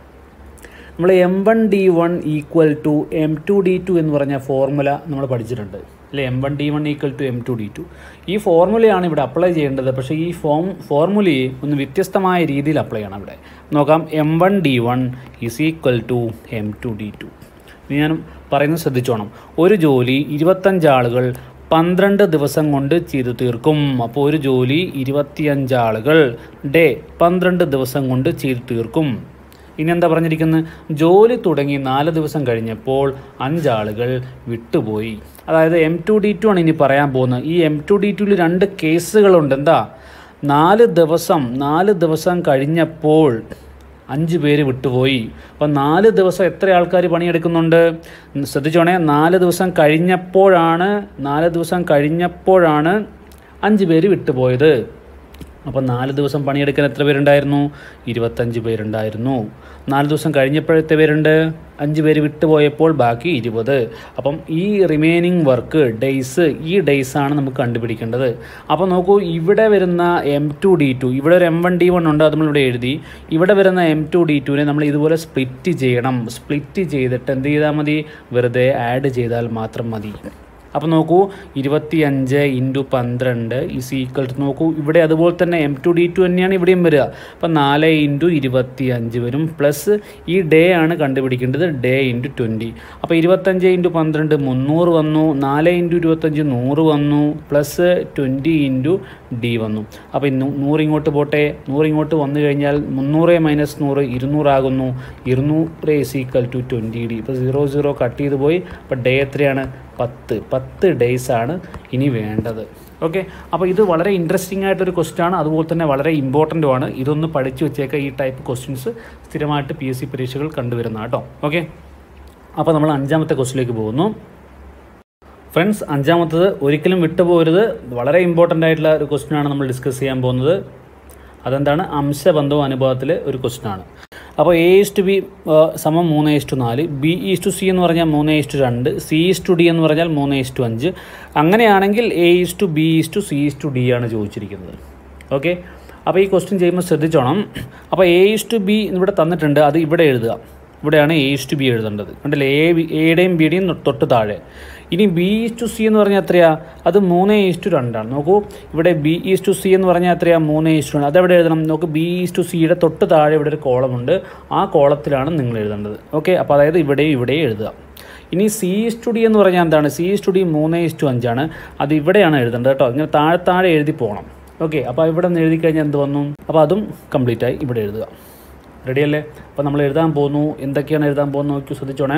നമ്മൾ M one D one equal to M two D two എന്ന് പറഞ്ഞ ഫോർമുല നമ്മൾ പഠിച്ചിട്ടുണ്ട് അല്ലേ M one D one equal to M two D two ഈ ഫോർമുലയാണ് ഇവിടെ അപ്ലൈ ചെയ്യേണ്ടത് പക്ഷേ ഈ ഫോം ഫോർമുലയെ ഒന്ന് വ്യത്യസ്തമായ രീതിയിൽ അപ്ലൈ ചെയ്യണം ഇവിടെ നോക്കാം M one D one is equal to M two D two ഇനി ഞാൻ പറയുന്നത് ശ്രദ്ധിച്ചോണം ഒരു ജോലി ഇരുപത്തഞ്ച് ആളുകൾ പന്ത്രണ്ട് ദിവസം കൊണ്ട് ചെയ്തു തീർക്കും അപ്പോൾ ഒരു ജോലി ഇരുപത്തിയഞ്ച് ആളുകൾ ഡേ പന്ത്രണ്ട് ദിവസം കൊണ്ട് ചെയ്തു തീർക്കും ഇനി എന്താ പറഞ്ഞിരിക്കുന്നത് ജോലി തുടങ്ങി നാല് ദിവസം കഴിഞ്ഞപ്പോൾ അഞ്ചാളുകൾ വിട്ടുപോയി അതായത് എം ടു ഡി ടു ആണ് ഇനി പറയാൻ പോകുന്നത് ഈ എം ടു ഡി ടുവിൽ രണ്ട് കേസുകളുണ്ട് എന്താ നാല് ദിവസം നാല് ദിവസം കഴിഞ്ഞപ്പോൾ അഞ്ച് പേര് വിട്ടുപോയി അപ്പം നാല് ദിവസം എത്ര ആൾക്കാർ പണിയെടുക്കുന്നുണ്ട് ശ്രദ്ധിച്ചോണേ നാല് ദിവസം കഴിഞ്ഞപ്പോഴാണ് നാല് ദിവസം കഴിഞ്ഞപ്പോഴാണ് അഞ്ച് പേര് വിട്ടുപോയത് അപ്പം നാല് ദിവസം പണിയെടുക്കാൻ എത്ര പേരുണ്ടായിരുന്നു ഇരുപത്തഞ്ച് പേരുണ്ടായിരുന്നു നാല് ദിവസം കഴിഞ്ഞപ്പോഴത്തെ പേരുണ്ട് അഞ്ച് പേര് വിട്ടുപോയപ്പോൾ ബാക്കി ഇരുപത് അപ്പം ഈ റിമൈനിങ് വർക്ക് ഡേയ്സ് ഈ ഡേയ്സ് ആണ് നമുക്ക് കണ്ടുപിടിക്കേണ്ടത് അപ്പോൾ നോക്കൂ ഇവിടെ വരുന്ന എം ടു ഡി ടു ഇവിടെ ഒരു എം വൺ ഡി വൺ ഉണ്ട് അത് നമ്മളിവിടെ എഴുതി ഇവിടെ വരുന്ന എം ടു ഡി ടുവിനെ നമ്മൾ ഇതുപോലെ സ്പ്ലിറ്റ് ചെയ്യണം സ്പ്ലിറ്റ് ചെയ്തിട്ട് എന്ത് ചെയ്താൽ മതി വെറുതെ ആഡ് ചെയ്താൽ മാത്രം മതി അപ്പോൾ നോക്കൂ ഇരുപത്തി അഞ്ച് ഇൻറ്റു പന്ത്രണ്ട് ഈസ് ഈക്വൽ ടു നോക്കൂ ഇവിടെ അതുപോലെ തന്നെ എം ടു ഡി ടു തന്നെയാണ് ഇവിടെയും വരിക അപ്പോൾ നാല് ഇൻറ്റു ഇരുപത്തി അഞ്ച് വരും പ്ലസ് ഈ ഡേ ആണ് കണ്ടുപിടിക്കേണ്ടത് ഡേ ഇൻറ്റു ട്വൻറ്റി അപ്പോൾ ഇരുപത്തഞ്ച് ഇൻറ്റു പന്ത്രണ്ട് മുന്നൂറ് വന്നു നാല് ഇൻറ്റു ഇരുപത്തഞ്ച് നൂറ് വന്നു പ്ലസ് ട്വൻറ്റി ഇൻറ്റു ഡി വന്നു അപ്പോൾ ഇന്ന് നൂറ് ഇങ്ങോട്ട് പോട്ടെ നൂറ് ഇങ്ങോട്ട് വന്നു കഴിഞ്ഞാൽ മുന്നൂറ് മൈനസ് നൂറ് ഇരുന്നൂറാകുന്നു ഇരുന്നൂറ് is equal to twenty D ഇപ്പോൾ സീറോ സീറോ കട്ട് ചെയ്ത് പോയി അപ്പോൾ ഡേ എത്രയാണ് പത്ത് പത്ത് ഡേയ്സ് ആണ് ഇനി വേണ്ടത് ഓക്കെ അപ്പോൾ ഇത് വളരെ ഇൻട്രസ്റ്റിംഗ് ആയിട്ടൊരു ക്വസ്റ്റ്യൻ ആണ് അതുപോലെ തന്നെ വളരെ ഇമ്പോർട്ടൻ്റും ആണ് ഇതൊന്ന് പഠിച്ചു വെച്ചേക്കുക ഈ ടൈപ്പ് ക്വസ്റ്റ്യൻസ് സ്ഥിരമായിട്ട് പി എസ് സി പരീക്ഷകൾ കണ്ടുവരുന്ന കേട്ടോ ഓക്കെ അപ്പോൾ നമ്മൾ അഞ്ചാമത്തെ ക്വസ്റ്റിലേക്ക് പോകുന്നു ഫ്രണ്ട്സ് അഞ്ചാമത്തത് ഒരിക്കലും വിട്ടുപോകരുത് വളരെ ഇമ്പോർട്ടൻ്റ് ആയിട്ടുള്ള ഒരു ക്വസ്റ്റ്യൻ ആണ് നമ്മൾ ഡിസ്കസ് ചെയ്യാൻ പോകുന്നത് അതെന്താണ് അംശബന്ധവും അനുഭവത്തിലെ ഒരു ക്വസ്റ്റ്യൻ ആണ് അപ്പോൾ എ ഈസ് ടു ബി സമം മൂന്ന് ഈസ് ടു നാല് ബി ഈസ് ടു സി എന്ന് പറഞ്ഞാൽ മൂന്ന് ഈസ് ടു രണ്ട് സി ഈസ് ടു ഡി എന്ന് പറഞ്ഞാൽ മൂന്ന് ഈസ് ടു അഞ്ച് അങ്ങനെയാണെങ്കിൽ A is to B is to C is to D ആണ് ചോദിച്ചിരിക്കുന്നത് ഓക്കെ അപ്പോൾ ഈ ക്വസ്റ്റ്യൻ ചെയ്യുമ്പോൾ ശ്രദ്ധിച്ചോണം അപ്പോൾ എ ഈസ് ടു ബി ഇവിടെ തന്നിട്ടുണ്ട് അത് ഇവിടെ എഴുതുക ഇവിടെയാണ് എ ഈസ് ടു ബി എഴുതേണ്ടത് കണ്ടില്ലേ എ ബി എയുടെയും ബിയുടെയും തൊട്ട് താഴെ ഇനി ബി ഈസ് ടു സി എന്ന് പറഞ്ഞാൽ എത്രയാ അത് മൂന്ന് ഈസ് ടു രണ്ടാണ് നോക്കൂ ഇവിടെ ബി ഈസ് ടു സി എന്ന് പറഞ്ഞാൽ എത്രയാ മൂന്ന് ഈസ് ടു രണ്ട് അതെവിടെ എഴുതണം നോക്കൂ ബി ഈസ് ടു സിയുടെ തൊട്ട് താഴെ ഇവിടെ ഒരു കോളമുണ്ട് ആ കോളത്തിലാണ് നിങ്ങൾ എഴുതേണ്ടത് ഓക്കെ അപ്പോൾ അതായത് ഇവിടെയും ഇവിടെയും എഴുതുക ഇനി സി ടു ഡി എന്ന് പറഞ്ഞാൽ എന്താണ് സി ടു ഡി മൂന്ന് ഈസ് ടു അഞ്ചാണ് അത് ഇവിടെയാണ് എഴുതേണ്ടത് കേട്ടോ ഇങ്ങനെ താഴെ താഴെ എഴുതി പോകണം ഓക്കെ അപ്പോൾ ഇവിടെ നിന്ന് എഴുതി കഴിഞ്ഞാൽ എന്ത് വന്നു അപ്പോൾ അതും കംപ്ലീറ്റ് ആയി ഇവിടെ എഴുതുക റെഡിയല്ലേ അപ്പോൾ നമ്മൾ എഴുതാൻ പോകുന്നു എന്തൊക്കെയാണ് എഴുതാൻ പോകുന്നത് നോക്കി ശ്രദ്ധിച്ചോണേ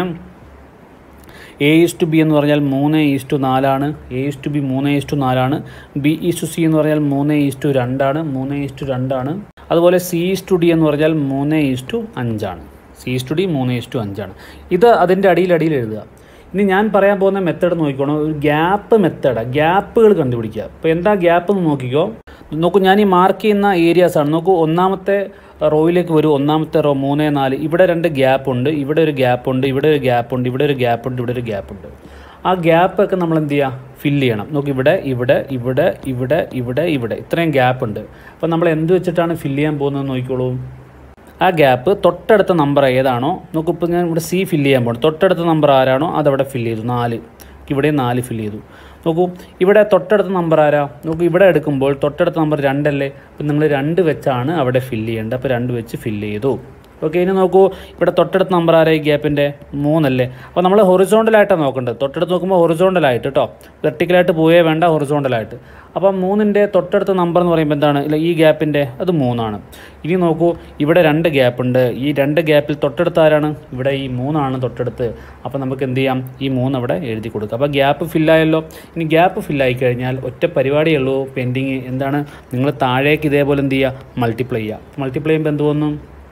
എ ഈസ് ടു ബി എന്ന് പറഞ്ഞാൽ മൂന്ന് ഈസ് ടു നാലാണ് എ ഈസ് ടു ബി മൂന്ന് ഈസ് ടു നാലാണ് ബി ഈസ് ടു സി എന്ന് പറഞ്ഞാൽ മൂന്ന് ഈസ് ടു രണ്ടാണ് മൂന്ന് ഈസ് ടു രണ്ടാണ് അതുപോലെ സി ഈസ് ടു ഡി എന്ന് പറഞ്ഞാൽ മൂന്ന് ഈസ് ടു അഞ്ചാണ് സി ഈസ് ടു ഡി മൂന്ന് ഈസ് ടു അഞ്ചാണ് ഇത് അതിൻ്റെ അടിയിൽ അടിയിൽ എഴുതുക ഇനി ഞാൻ പറയാൻ പോകുന്ന മെത്തേഡ് നോക്കിക്കോണം ഒരു ഗ്യാപ്പ് മെത്തേഡാണ് ഗ്യാപ്പുകൾ കണ്ടുപിടിക്കുക അപ്പോൾ എന്താ ഗ്യാപ്പ് എന്ന് നോക്കിക്കോ നോക്കൂ ഞാൻ ഈ മാർക്ക് ചെയ്യുന്ന ഏരിയാസാണ് നോക്കൂ ഒന്നാമത്തെ റോയിലേക്ക് വരും ഒന്നാമത്തെ റോ മൂന്ന് നാല് ഇവിടെ രണ്ട് ഗ്യാപ്പ് ഉണ്ട് ഇവിടെ ഒരു ഗ്യാപ്പ് ഉണ്ട് ഇവിടെ ഒരു ഗ്യാപ്പ് ഉണ്ട് ഇവിടെ ഒരു ഗ്യാപ്പ് ഉണ്ട് ഇവിടെ ഒരു ഗ്യാപ്പ് ഉണ്ട് ആ ഗ്യാപ്പൊക്കെ നമ്മൾ എന്ത് ചെയ്യുക ഫില്ല് ചെയ്യണം നോക്ക് ഇവിടെ ഇവിടെ ഇവിടെ ഇവിടെ ഇവിടെ ഇവിടെ ഇത്രയും ഗ്യാപ്പ് ഉണ്ട് അപ്പോൾ നമ്മൾ എന്ത് വെച്ചിട്ടാണ് ഫില്ല് ചെയ്യാൻ പോകുന്നത് നോക്കിക്കോളൂ ആ ഗ്യാപ്പ് തൊട്ടടുത്ത നമ്പർ ഏതാണോ നോക്കൂ ഇപ്പോൾ ഞാൻ ഇവിടെ സി ഫില്ല് ചെയ്യാൻ പോകണം തൊട്ടടുത്ത നമ്പർ ആരാണോ അതവിടെ ഫില്ല് ചെയ്തു നാല് ഇവിടെ നാല് ഫില്ല് ചെയ്തു നോക്കൂ ഇവിടെ തൊട്ടടുത്ത നമ്പർ ആരാ നോക്കൂ ഇവിടെ എടുക്കുമ്പോൾ തൊട്ടടുത്ത നമ്പർ രണ്ടല്ലേ അപ്പം നിങ്ങൾ രണ്ട് വെച്ചാണ് അവിടെ ഫില്ല് ചെയ്യേണ്ടത് അപ്പോൾ രണ്ട് വെച്ച് ഫില്ല് ചെയ്തു ഓക്കെ ഇനി നോക്കൂ ഇവിടെ തൊട്ടടുത്ത നമ്പർ ആരാ ഈ ഗ്യാപ്പിൻ്റെ മൂന്നല്ലേ അപ്പോൾ നമ്മൾ ഹൊറിസോണ്ടലായിട്ടാണ് നോക്കേണ്ടത് തൊട്ടടുത്ത് നോക്കുമ്പോൾ ഹൊറിസോണ്ടലായിട്ട് കേട്ടോ വെർട്ടിക്കലായിട്ട് പോയേ വേണ്ട ഹൊറിസോണ്ടലായിട്ട് അപ്പം മൂന്നിൻ്റെ തൊട്ടടുത്ത നമ്പർ എന്ന് പറയുമ്പോൾ എന്താണ് ഇല്ല ഈ ഗ്യാപ്പിൻ്റെ അത് മൂന്നാണ് ഇനി നോക്കൂ ഇവിടെ രണ്ട് ഗ്യാപ്പ് ഉണ്ട് ഈ രണ്ട് ഗ്യാപ്പിൽ തൊട്ടടുത്ത് ആരാണ് ഇവിടെ ഈ മൂന്നാണ് തൊട്ടടുത്ത് അപ്പോൾ നമുക്ക് എന്ത് ചെയ്യാം ഈ മൂന്ന് അവിടെ എഴുതി കൊടുക്കുക അപ്പോൾ ഗ്യാപ്പ് ഫില്ലായല്ലോ ഇനി ഗ്യാപ്പ് ഫില്ലായി കഴിഞ്ഞാൽ ഒറ്റ പരിപാടിയേ ഉള്ളൂ പെൻഡിങ് എന്താണ് നിങ്ങൾ താഴേക്ക് ഇതേപോലെ എന്ത് ചെയ്യുക മൾട്ടിപ്ലൈ ചെയ്യുക മൾട്ടിപ്ലൈ ചെയ്യുമ്പോൾ എന്ത് തോന്നും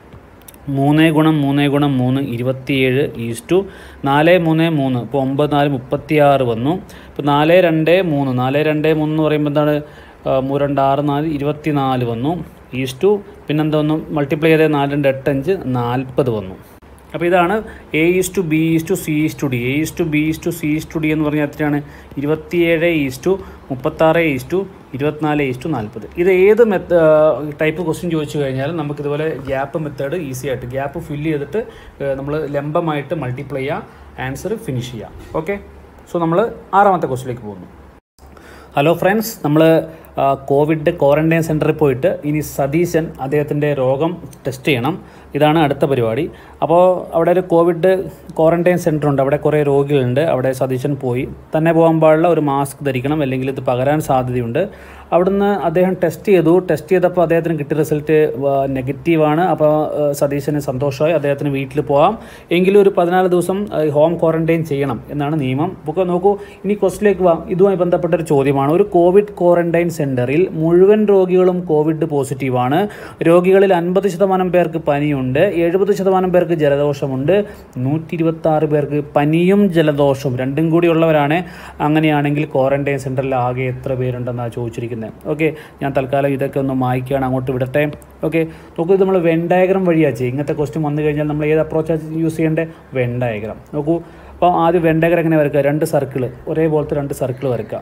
മൂന്ന് ഗുണം മൂന്ന് ഗുണം മൂന്ന് ഇരുപത്തിയേഴ് ഈസ് ടു നാല് മൂന്ന് മൂന്ന് ഇപ്പോൾ ഒമ്പത് നാല് മുപ്പത്തിയാറ് വന്നു ഇപ്പോൾ നാല് രണ്ട് മൂന്ന് നാല് രണ്ട് മൂന്ന് എന്ന് പറയുമ്പോൾ എന്താണ് ആ, മൂന്ന് രണ്ട് ആറ് നാല് ഇരുപത്തി നാല് വന്നു ഈസ് ടു പിന്നെന്താ വന്നു മൾട്ടിപ്ലൈ ചെയ്ത് നാല് രണ്ട് എട്ട് അഞ്ച് നാൽപ്പത് വന്നു അപ്പോൾ ഇതാണ് A is to B is to C is to D A is to B is to C is to D എന്ന് പറഞ്ഞാൽ എത്രയാണ് ഇരുപത്തിയേഴ് ഈസ് ടു മുപ്പത്താറ് ഈസ് ടു ഇരുപത്തിനാല് ഈസ് ടു നാൽപ്പത് ഇത് ഏത് മെത്ത ടൈപ്പ് ക്വസ്റ്റ്യൻ ചോദിച്ചു കഴിഞ്ഞാൽ നമുക്ക് ഇതുപോലെ ഗ്യാപ്പ് മെത്തേഡ് ഈസി ആയിട്ട് ഗ്യാപ്പ് ഫില്ല് ചെയ്തിട്ട് നമ്മൾ ലംബമായിട്ട് മൾട്ടിപ്ലൈ ചെയ്യുക ആൻസർ ഫിനിഷ് ചെയ്യാം ഓക്കെ സോ നമ്മൾ ആറാമത്തെ ക്വസ്റ്റിലേക്ക് പോകുന്നു ഹലോ ഫ്രണ്ട്സ് നമ്മൾ കോവിഡ് ക്വാറൻറ്റൈൻ സെൻറ്ററിൽ പോയിട്ട് ഇനി സതീശൻ അദ്ദേഹത്തിൻ്റെ രോഗം ടെസ്റ്റ് ചെയ്യണം ഇതാണ് അടുത്ത പരിപാടി അപ്പോൾ അവിടെ ഒരു കോവിഡ് ക്വാറൻറ്റൈൻ സെൻറ്റർ ഉണ്ട് അവിടെ കുറേ രോഗികളുണ്ട് അവിടെ സതീശൻ പോയി തന്നെ പോകാൻ പാടുള്ള ഒരു മാസ്ക് ധരിക്കണം അല്ലെങ്കിൽ ഇത് പകരാൻ സാധ്യതയുണ്ട് അവിടുന്ന് അദ്ദേഹം ടെസ്റ്റ് ചെയ്തു ടെസ്റ്റ് ചെയ്തപ്പോൾ അദ്ദേഹത്തിന് കിട്ടിയ റിസൾട്ട് നെഗറ്റീവാണ് അപ്പോൾ സതീശന് സന്തോഷമായി അദ്ദേഹത്തിന് വീട്ടിൽ പോകാം എങ്കിലും ഒരു പതിനാല് ദിവസം ഏഹ്, ഹോം ക്വാറൻറ്റൈൻ ചെയ്യണം എന്നാണ് നിയമം ബുക്ക് നോക്കൂ ഇനി ക്വസ്റ്റിലേക്ക് വാ ഇതുമായി ബന്ധപ്പെട്ട ഒരു ചോദ്യമാണ് ഒരു കോവിഡ് ക്വാറൻറ്റൈൻ സെൻറ്ററിൽ മുഴുവൻ രോഗികളും കോവിഡ് പോസിറ്റീവാണ് രോഗികളിൽ അൻപത് ശതമാനം പേർക്ക് പനിയുണ്ട് എഴുപത് ശതമാനം പേർക്ക് ജലദോഷമുണ്ട് നൂറ്റി ഇരുപത്തി ആറ് പേർക്ക് പനിയും ജലദോഷവും രണ്ടും കൂടി ഉള്ളവരാണ് അങ്ങനെയാണെങ്കിൽ ക്വാറൻറ്റൈൻ സെൻറ്ററിൽ ആകെ എത്ര പേരുണ്ടെന്നാണ് ചോദിച്ചിരിക്കുന്നത് ഓക്കെ ഞാൻ തൽക്കാലം ഇതൊക്കെ ഒന്ന് മായ്ക്കുകയാണ് അങ്ങോട്ട് വിടട്ടെ ഓക്കെ നോക്കൂ ഇത് നമ്മൾ വെൻ ഡയഗ്രാം വഴിയാണ് ചെയ്യുക ഇങ്ങനത്തെ ക്വസ്റ്റ്യൻ വന്നു കഴിഞ്ഞാൽ നമ്മൾ ഏത് അപ്രോച്ചാണ് യൂസ് ചെയ്യേണ്ടത് വെൻ ഡയഗ്രാം നോക്കൂ അപ്പോൾ ആദ്യം വെൻ ഡയഗ്രാം എങ്ങനെ വരയ്ക്കുക രണ്ട് സർക്കിൾ ഒരേപോലത്തെ രണ്ട് സർക്കിൾ വരയ്ക്കുക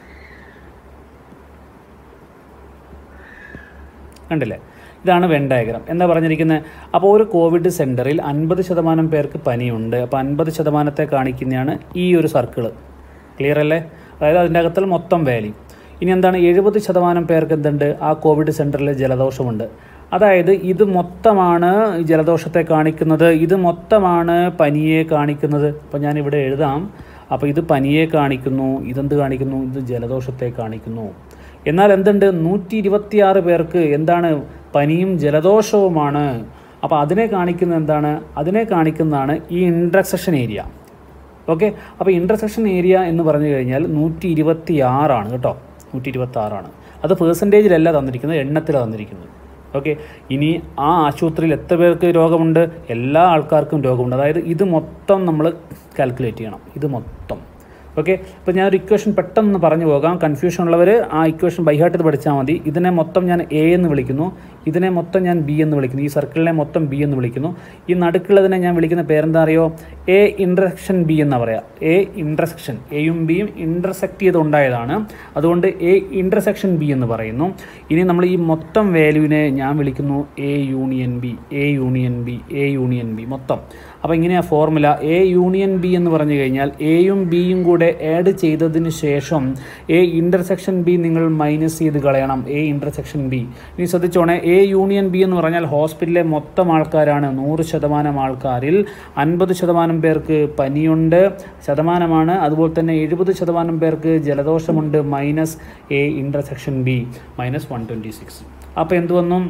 കണ്ടില്ലേ ഇതാണ് വെൻ ഡയഗ്രാം എന്താ പറഞ്ഞിരിക്കുന്നത് അപ്പോൾ ഒരു കോവിഡ് സെൻറ്ററിൽ അൻപത് ശതമാനം പേർക്ക് പനിയുണ്ട് അപ്പോൾ അൻപത് ശതമാനത്തെ കാണിക്കുന്നതാണ് ഈ ഒരു സർക്കിള് ക്ലിയർ അല്ലേ അതായത് അതിൻ്റെ അകത്തിൽ മൊത്തം വാല്യൂ ഇനി എന്താണ് എഴുപത് ശതമാനം പേർക്ക് എന്തുണ്ട് ആ കോവിഡ് സെൻറ്ററിൽ ജലദോഷമുണ്ട് അതായത് ഇത് മൊത്തമാണ് ഈ ജലദോഷത്തെ കാണിക്കുന്നത് ഇത് മൊത്തമാണ് പനിയെ കാണിക്കുന്നത് അപ്പോൾ ഞാൻ ഇവിടെ എഴുതാം അപ്പോൾ ഇത് പനിയെ കാണിക്കുന്നു ഇതെന്ത് കാണിക്കുന്നു ഇത് ജലദോഷത്തെ കാണിക്കുന്നു എന്നാൽ എന്തുണ്ട് നൂറ്റി ഇരുപത്തിയാറ് പേർക്ക് എന്താണ് പനിയും ജലദോഷവുമാണ് അപ്പോൾ അതിനെ കാണിക്കുന്ന എന്താണ് അതിനെ കാണിക്കുന്നതാണ് ഈ ഇൻട്രസെക്ഷൻ ഏരിയ ഓക്കെ അപ്പോൾ ഇൻ്റർസെക്ഷൻ ഏരിയ എന്ന് പറഞ്ഞു കഴിഞ്ഞാൽ നൂറ്റി ഇരുപത്തി ആറാണ് കേട്ടോ നൂറ്റി ഇരുപത്തി ആറാണ് അത് പേഴ്സൻറ്റേജിലല്ല തന്നിരിക്കുന്നത് എണ്ണത്തിലാണ് തന്നിരിക്കുന്നത് ഓക്കെ ഇനി ആ ആശുപത്രിയിൽ എത്ര പേർക്ക് രോഗമുണ്ട് എല്ലാ ആൾക്കാർക്കും രോഗമുണ്ട് അതായത് ഇത് മൊത്തം നമ്മൾ കാൽക്കുലേറ്റ് ചെയ്യണം ഇത് മൊത്തം ഓക്കെ അപ്പോൾ ഞാനൊരു ഇക്വേഷൻ പെട്ടെന്ന് പറഞ്ഞു പോകാം കൺഫ്യൂഷൻ ഉള്ളവർ ആ ഇക്വേഷൻ ബൈഹാർട്ട് ചെയ്ത് പഠിച്ചാൽ മതി ഇതിനെ മൊത്തം ഞാൻ എ എന്ന് വിളിക്കുന്നു ഇതിനെ മൊത്തം ഞാൻ ബി എന്ന് വിളിക്കുന്നു ഈ സർക്കിളിനെ മൊത്തം ബി എന്ന് വിളിക്കുന്നു ഈ നടുക്കുള്ളതിനെ ഞാൻ വിളിക്കുന്ന പേരെന്താ അറിയോ എ ഇൻ്റർസെക്ഷൻ ബി എന്ന് പറയാം എ ഇൻ്റർസെക്ഷൻ എയും ബിയും ഇൻ്റർസെക്റ്റ് ചെയ്തുണ്ടായതാണ് അതുകൊണ്ട് എ ഇൻ്റർസെക്ഷൻ ബി എന്ന് പറയുന്നു ഇനി നമ്മൾ ഈ മൊത്തം വാല്യൂവിനെ ഞാൻ വിളിക്കുന്നു A union B A union B A union B മൊത്തം അപ്പോൾ ഇങ്ങനെയാ ഫോർമുല എ യൂണിയൻ ബി എന്ന് പറഞ്ഞു കഴിഞ്ഞാൽ എയും ബിയും കൂടെ ആഡ് ചെയ്തതിന് ശേഷം എ ഇൻ്റർസെക്ഷൻ ബി നിങ്ങൾ മൈനസ് ചെയ്ത് കളയണം എ ഇൻ്റർസെക്ഷൻ ബി ഇനി ശ്രദ്ധിച്ചോണേ എ യൂണിയൻ ബി എന്ന് പറഞ്ഞാൽ ഹോസ്പിറ്റലിലെ മൊത്തം ആൾക്കാരാണ് നൂറ് ശതമാനം ആൾക്കാരിൽ അൻപത് ശതമാനം പേർക്ക് പനിയുണ്ട് ശതമാനമാണ് അതുപോലെ തന്നെ എഴുപത് ശതമാനം പേർക്ക് ജലദോഷമുണ്ട് minus A intersection B minus one twenty six അപ്പോൾ എന്ത് വന്നു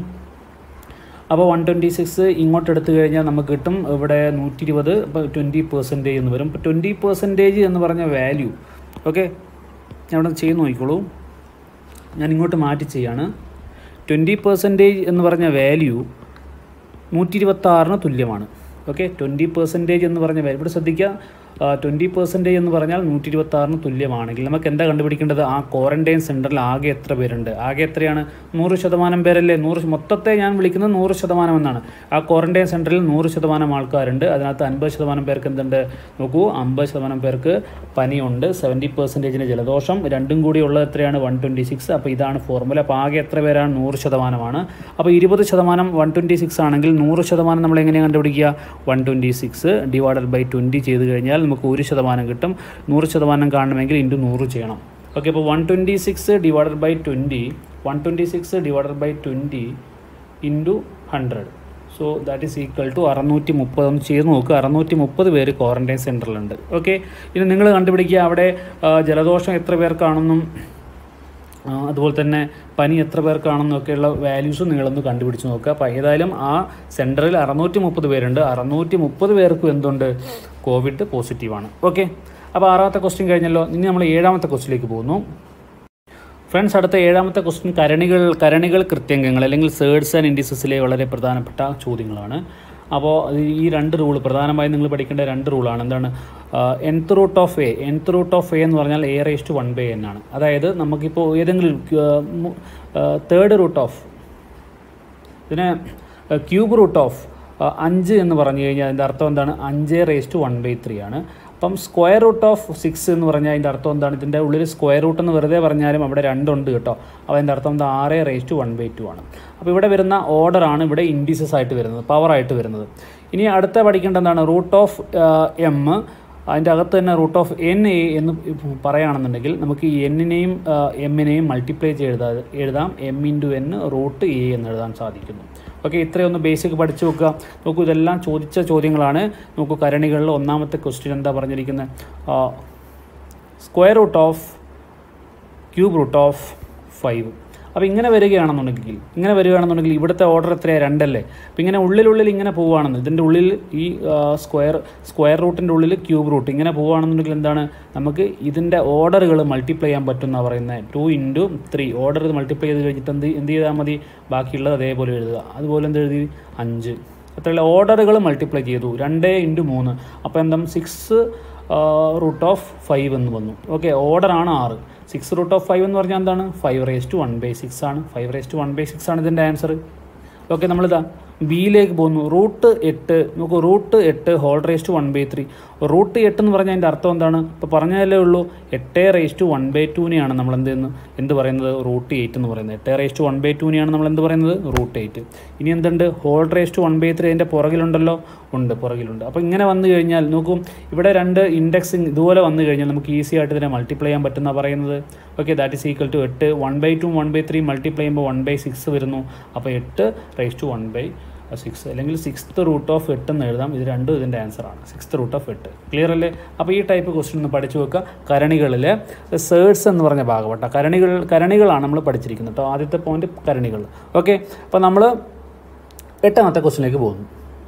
അപ്പോൾ വൺ ട്വൻറ്റി സിക്സ് ഇങ്ങോട്ട് എടുത്തു കഴിഞ്ഞാൽ നമുക്ക് കിട്ടും ഇവിടെ നൂറ്റി ഇരുപത് ഇപ്പോൾ ട്വൻറ്റി പെർസെൻറ്റേജ് എന്ന് വരും ഇപ്പോൾ ട്വൻറ്റി പെർസെൻറ്റേജ് എന്ന് പറഞ്ഞ വാല്യൂ ഓക്കെ ഞാൻ ഇവിടെ ചെയ്ത് നോക്കിക്കോളൂ ഞാൻ ഇങ്ങോട്ട് മാറ്റി ചെയ്യാണ് ട്വൻറ്റി പെർസെൻറ്റേജ് എന്ന് പറഞ്ഞ വാല്യൂ നൂറ്റി ഇരുപത്താറിന് തുല്യമാണ് ഓക്കെ ട്വൻറ്റി പെർസെൻറ്റേജ് എന്ന് പറഞ്ഞ വാല്യൂ ഇവിടെ ശ്രദ്ധിക്കുക ട്വൻറ്റി പെർസെൻറ്റേജ് എന്ന് പറഞ്ഞാൽ നൂറ്റി ഇരുപത്താറിന് തുല്യമാണെങ്കിൽ നമുക്ക് എന്താ കണ്ടുപിടിക്കേണ്ടത് ആ ക്വാറൻറ്റൈൻ സെൻറ്ററിൽ ആകെ എത്ര പേരുണ്ട് ആകെ എത്രയാണ് നൂറ് ശതമാനം പേരല്ലേ നൂറ് മൊത്തത്തെ ഞാൻ വിളിക്കുന്നത് നൂറ് ശതമാനം എന്നാണ് ആ ക്വാറൻറ്റൈൻ സെൻറ്ററിൽ നൂറ് ശതമാനം ആൾക്കാരുണ്ട് അതിനകത്ത് അൻപത് ശതമാനം പേർക്ക് എന്തുണ്ട് നോക്കൂ അമ്പത് ശതമാനം പേർക്ക് പനിയുണ്ട് സെവൻറ്റി പെർസെൻറ്റേജിന് ജലദോഷം രണ്ടും കൂടി ഉള്ളത് എത്രയാണ് വൺ ട്വൻറ്റി സിക്സ് അപ്പോൾ ഇതാണ് ഫോർമുല അപ്പോൾ ആകെ എത്ര പേരാണ് നൂറ് ശതമാനമാണ് അപ്പോൾ ഇരുപത് ശതമാനം വൺ ട്വൻറ്റി സിക്സ് ആണെങ്കിൽ നൂറ് ശതമാനം നമ്മൾ എങ്ങനെയാണ് കണ്ടുപിടിക്കുക one twenty six divided by twenty ചെയ്ത് കഴിഞ്ഞാൽ നമുക്ക് ഒരു ശതമാനം കിട്ടും നൂറ് ശതമാനം കാണണമെങ്കിൽ ഇൻറ്റു നൂറ് ചെയ്യണം ഓക്കെ അപ്പോൾ one twenty six divided by twenty one twenty six divided by twenty into hundred so that is equal to അറുന്നൂറ്റി മുപ്പത് ഒന്ന് ചെയ്ത് നോക്കുക അറുന്നൂറ്റി മുപ്പത് പേര് ക്വാറൻറ്റൈൻ സെൻറ്ററിലുണ്ട് ഓക്കെ ഇനി നിങ്ങൾ കണ്ടുപിടിക്കുക അവിടെ ആ, ജലദോഷം എത്ര പേർക്കാണെന്നും ആ, അതുപോലെ തന്നെ പനി എത്ര പേർക്കാണെന്നൊക്കെയുള്ള വാല്യൂസ് നിങ്ങളൊന്ന് കണ്ടുപിടിച്ച് നോക്കുക അപ്പോൾ ഏതായാലും ആ സെൻറ്ററിൽ അറുന്നൂറ്റി മുപ്പത് പേരുണ്ട് അറുന്നൂറ്റി മുപ്പത് പേർക്കും എന്തുണ്ട് കോവിഡ് പോസിറ്റീവാണ് ഓക്കെ അപ്പോൾ ആറാമത്തെ ക്വസ്റ്റ്യൻ കഴിഞ്ഞല്ലോ ഇനി നമ്മൾ ഏഴാമത്തെ ക്വസ്റ്റിലേക്ക് പോകുന്നു ഫ്രണ്ട്സ് അടുത്ത ഏഴാമത്തെ ക്വസ്റ്റ്യൻ കരണികൾ കരണികൾ കൃത്യംഗങ്ങൾ അല്ലെങ്കിൽ സേഡ്സ് ആൻഡ് ഇൻഡിസസിലെ വളരെ പ്രധാനപ്പെട്ട ചോദ്യങ്ങളാണ് അപ്പോൾ ഈ രണ്ട് റൂൾ പ്രധാനമായും നിങ്ങൾ പഠിക്കേണ്ട രണ്ട് റൂളാണ് എന്താണ് nth root of A nth root of A എന്ന് പറഞ്ഞാൽ A raise to one by N ആണ് അതായത് നമുക്കിപ്പോൾ ഏതെങ്കിലും തേർഡ് റൂട്ട് ഓഫ് ഇതിന് ക്യൂബ് റൂട്ട് ഓഫ് അഞ്ച് എന്ന് പറഞ്ഞു കഴിഞ്ഞാൽ അതിൻ്റെ അർത്ഥം എന്താണ് അഞ്ച് raise to one by three ആണ് അപ്പം സ്ക്വയർ റൂട്ട് ഓഫ് സിക്സ് എന്ന് പറഞ്ഞാൽ അതിൻ്റെ അർത്ഥം എന്താണ് ഇതിൻ്റെ ഉള്ളിൽ സ്ക്വയർ റൂട്ട് എന്ന് വെറുതെ പറഞ്ഞാലും അവിടെ രണ്ടുണ്ട് കേട്ടോ അപ്പോൾ അതിൻ്റെ അർത്ഥം എന്താ ആറ് raise to one by two ആണ് അപ്പോൾ ഇവിടെ വരുന്ന ഓർഡറാണ് ഇവിടെ ഇൻഡീസസ് ആയിട്ട് വരുന്നത് പവർ ആയിട്ട് വരുന്നത് ഇനി അടുത്ത പഠിക്കേണ്ട എന്താണ് റൂട്ട് ഓഫ് എം അതിൻ്റെ അകത്ത് തന്നെ റൂട്ട് ഓഫ് എൻ എ എന്ന് പറയുകയാണെന്നുണ്ടെങ്കിൽ നമുക്ക് ഈ എന്നിനെയും എമ്മിനെയും മൾട്ടിപ്ലൈ ചെയ്ത് എഴുതാ എഴുതാം M into N root A എന്ന് എഴുതാൻ സാധിക്കുന്നു ഓക്കെ ഇത്രയൊന്ന് ബേസിക് പഠിച്ചു വെക്കുക നോക്കൂ ഇതെല്ലാം ചോദിച്ച ചോദ്യങ്ങളാണ് നോക്കൂ കരണികളിൽ ഒന്നാമത്തെ ക്വസ്റ്റ്യൻ എന്താ പറഞ്ഞിരിക്കുന്നത് square root of cube root of five അപ്പോൾ ഇങ്ങനെ വരികയാണെന്നുണ്ടെങ്കിൽ ഇങ്ങനെ വരികയാണെന്നുണ്ടെങ്കിൽ ഇവിടുത്തെ ഓർഡർ എത്രയാണ് രണ്ടല്ലേ അപ്പോൾ ഇങ്ങനെ ഉള്ളിലുള്ളിൽ ഇങ്ങനെ പോവുകയാണെന്ന് ഇതിൻ്റെ ഉള്ളിൽ ഈ സ്ക്വയർ സ്ക്വയർ റൂട്ടിൻ്റെ ഉള്ളിൽ ക്യൂബ് റൂട്ട് ഇങ്ങനെ പോവുകയാണെന്നുണ്ടെങ്കിൽ എന്താണ് നമുക്ക് ഇതിൻ്റെ ഓർഡറുകൾ മൾട്ടിപ്ലൈ ചെയ്യാൻ പറ്റും എന്നാണ് പറയുന്നത് two into three order multiply ചെയ്ത് കഴിഞ്ഞിട്ട് എന്ത് എന്ത് ചെയ്താൽ മതി ബാക്കിയുള്ളത് അതേപോലെ എഴുതുക അതുപോലെ എന്ത് എഴുതി അഞ്ച് അത്രയുള്ള ഓർഡറുകൾ മൾട്ടിപ്ലൈ ചെയ്തു രണ്ട് ഇൻറ്റു മൂന്ന് അപ്പോൾ എന്താ സിക്സ് റൂട്ട് ഓഫ് ഫൈവ് എന്ന് വന്നു ഓക്കെ ഓർഡറാണ് ആറ് സിക്സ് റൂട്ട് ഓഫ് ഫൈവ് എന്ന് പറഞ്ഞാൽ എന്താണ് five raise to one by six ആണ് five raise to one by six ആണ് ഇതിൻ്റെ ആൻസർ ഓക്കെ നമ്മളിതാ ബിയിലേക്ക് പോകുന്നു റൂട്ട് എട്ട് നോക്കൂ റൂട്ട് എട്ട് whole raise to one by three root എട്ട് എന്ന് പറഞ്ഞാൽ അതിൻ്റെ അർത്ഥം എന്താണ് ഇപ്പോൾ പറഞ്ഞതല്ലേ ഉള്ളൂ എട്ട് റേസ് ടു വൺ ബൈ ടൂനെയാണ് നമ്മൾ എന്ത് ചെയ്യുന്നത് എന്ത് പറയുന്നത് റൂട്ട് എയ്റ്റ് എന്ന് പറയുന്നത് എട്ട് റേസ് ടു വൺ ബൈ ടൂനെയാണ് നമ്മൾ എന്ത് പറയുന്നത് റൂട്ട് എയ്റ്റ് ഇനി എന്തുണ്ട് whole raise to one by three അതിൻ്റെ പുറകിലുണ്ടല്ലോ ഉണ്ട് പുറകിലുണ്ട് അപ്പോൾ ഇങ്ങനെ വന്നു കഴിഞ്ഞാൽ നോക്കൂ ഇവിടെ രണ്ട് ഇൻഡെക്സിങ് ഇതുപോലെ വന്നു കഴിഞ്ഞാൽ നമുക്ക് ഈസി ആയിട്ട് ഇതിനെ മൾട്ടിപ്ലൈ ചെയ്യാൻ പറ്റുന്ന പറയുന്നത് okay that is equal to എട്ട് one by two one by three multiply ചെയ്യുമ്പോൾ വൺ ബൈ സിക്സ് വരുന്നു അപ്പോൾ എട്ട് raise to one by six അല്ലെങ്കിൽ സിക്സ്ത് റൂട്ട് ഓഫ് എട്ട് എന്ന് എഴുതാം ഇത് രണ്ടും ഇതിൻ്റെ ആൻസറാണ് സിക്സ്ത് റൂട്ട് ഓഫ് എട്ട് ക്ലിയർ അല്ലേ അപ്പോൾ ഈ ടൈപ്പ് ക്വസ്റ്റ്യൻ ഒന്ന് പഠിച്ചു വെക്കുക കരണികളിൽ സേഡ്സ് എന്ന് പറഞ്ഞ ഭാഗം കേട്ടോ കരണികൾ കരണികളാണ് നമ്മൾ പഠിച്ചിരിക്കുന്നത് കേട്ടോ ആദ്യത്തെ പോയിന്റ് കരണികൾ ഓക്കെ അപ്പോൾ നമ്മൾ എട്ടാമത്തെ ക്വസ്റ്റിനിലേക്ക് പോകുന്നു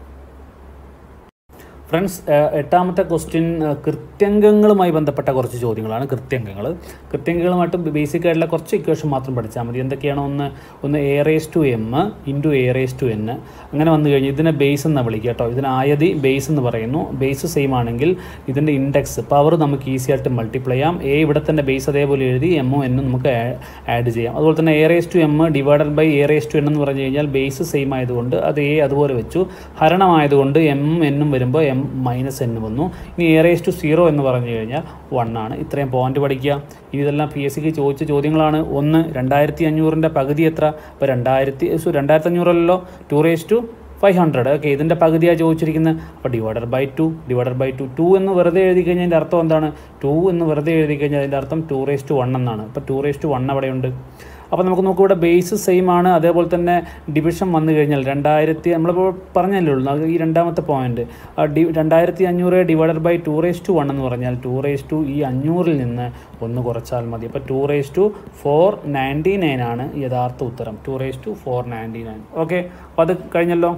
ഫ്രണ്ട്സ് എട്ടാമത്തെ ക്വസ്റ്റ്യൻ കൃത്യംഗങ്ങളുമായി ബന്ധപ്പെട്ട കുറച്ച് ചോദ്യങ്ങളാണ് കൃത്യംഗങ്ങൾ കൃത്യംഗങ്ങളുമായിട്ട് ബേസിക് ആയിട്ടുള്ള കുറച്ച് ഇക്വേഷൻ മാത്രം പഠിച്ചാൽ മതി എന്തൊക്കെയാണ് ഒന്ന് ഒന്ന് A raise to M into A raise to N അങ്ങനെ വന്നു കഴിഞ്ഞാൽ ഇതിനെ ബേസ് എന്ന് വിളിക്കുക കേട്ടോ ഇതിന് ആയതി ബേസ് എന്ന് പറയുന്നു ബേസ് സെയിം ആണെങ്കിൽ ഇതിൻ്റെ ഇൻഡെക്സ് പവർ നമുക്ക് ഈസി ആയിട്ട് മൾട്ടിപ്ലൈ ചെയ്യാം എ ഇവിടെ തന്നെ ബേസ് അതേപോലെ എഴുതി എമ്മും എന്നും നമുക്ക് ആഡ് ചെയ്യാം അതുപോലെ തന്നെ A raise to M divided by A raise to N എന്ന് പറഞ്ഞു കഴിഞ്ഞാൽ ബേസ് സെയിം ആയതുകൊണ്ട് അത് എ അതുപോലെ വെച്ചു ഹരണമായതുകൊണ്ട് എം എന്നും വരുമ്പോൾ എം മൈനസ് എന്ന് വന്നു ഇനി എ റേസ് ടു സീറോ എന്ന് പറഞ്ഞു കഴിഞ്ഞാൽ വൺ ആണ് ഇത്രയും പോയിന്റ് പഠിക്കുക ഇനി ഇതെല്ലാം പി എസ് സിക്ക് ചോദിച്ച ചോദ്യങ്ങളാണ് ഒന്ന് രണ്ടായിരത്തി അഞ്ഞൂറിൻ്റെ പകുതി എത്ര അപ്പോൾ രണ്ടായിരത്തി സോ രണ്ടായിരത്തി അഞ്ഞൂറല്ലോ two raise to five hundred okay ഇതിൻ്റെ പകുതിയാണ് ചോദിച്ചിരിക്കുന്നത് അപ്പോൾ divided by two divided by two two എന്ന് വെറുതെ എഴുതി കഴിഞ്ഞാൽ അതിൻ്റെ അർത്ഥം എന്താണ് ടു എന്ന് വെറുതെ എഴുതി കഴിഞ്ഞാൽ അതിൻ്റെ അർത്ഥം ടു റേസ് ടു വൺ എന്നാണ് അപ്പോൾ ടു റേസ് ടു വൺ അവിടെയുണ്ട് അപ്പോൾ നമുക്ക് നോക്കൂ ഇവിടെ ബേസ് സെയിം ആണ് അതേപോലെ തന്നെ ഡിവിഷൻ വന്നു കഴിഞ്ഞാൽ രണ്ടായിരത്തി നമ്മളിപ്പോൾ പറഞ്ഞല്ലേ ഉള്ളൂ അത് ഈ രണ്ടാമത്തെ പോയിന്റ് ഡി രണ്ടായിരത്തി അഞ്ഞൂറ് divided by two raise to one എന്ന് പറഞ്ഞാൽ ടു റേസ് ടു ഈ അഞ്ഞൂറിൽ നിന്ന് ഒന്ന് കുറച്ചാൽ മതി അപ്പോൾ two raise to four ninety nine ആണ് യഥാർത്ഥ ഉത്തരം two raise to four ninety nine okay അപ്പോൾ അത് കഴിഞ്ഞല്ലോ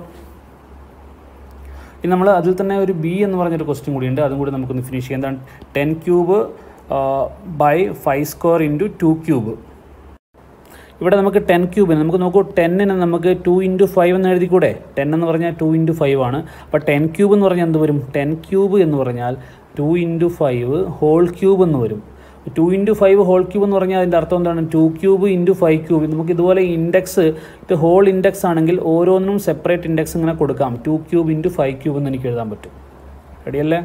ഇനി നമ്മൾ അതിൽ തന്നെ ഒരു ബി എന്ന് പറഞ്ഞൊരു ക്വസ്റ്റ്യൻ കൂടിയുണ്ട് അതും കൂടി നമുക്കൊന്ന് ഫിനിഷ് ചെയ്യാം എന്താണ് ten cube by five square into two cube ഇവിടെ നമുക്ക് ടെൻ ക്യൂബിന് നമുക്ക് നോക്കൂ ടെന്നിന് നമുക്ക് ടു ഇൻറ്റു ഫൈവ് എന്ന് എഴുതിക്കൂടെ ടെൻ എന്ന് പറഞ്ഞാൽ ടു ഇൻറ്റു ഫൈവ് ആണ് അപ്പോൾ ടെൻ ക്യൂബ് എന്ന് പറഞ്ഞാൽ എന്ത് വരും ടെൻ ക്യൂബ് എന്ന് പറഞ്ഞാൽ two into five whole cube എന്ന് വരും two into five whole cube എന്ന് പറഞ്ഞാൽ അതിൻ്റെ അർത്ഥം എന്താണ് two cube into five cube നമുക്ക് ഇതുപോലെ ഇൻഡെക്സ് ഇത് ഹോൾ ഇൻഡെക്സ് ആണെങ്കിൽ ഓരോന്നിനും സെപ്പറേറ്റ് ഇൻഡെക്സ് ഇങ്ങനെ കൊടുക്കാം two cube into five cube എന്ന് എനിക്ക് എഴുതാൻ പറ്റും റെഡിയല്ലേ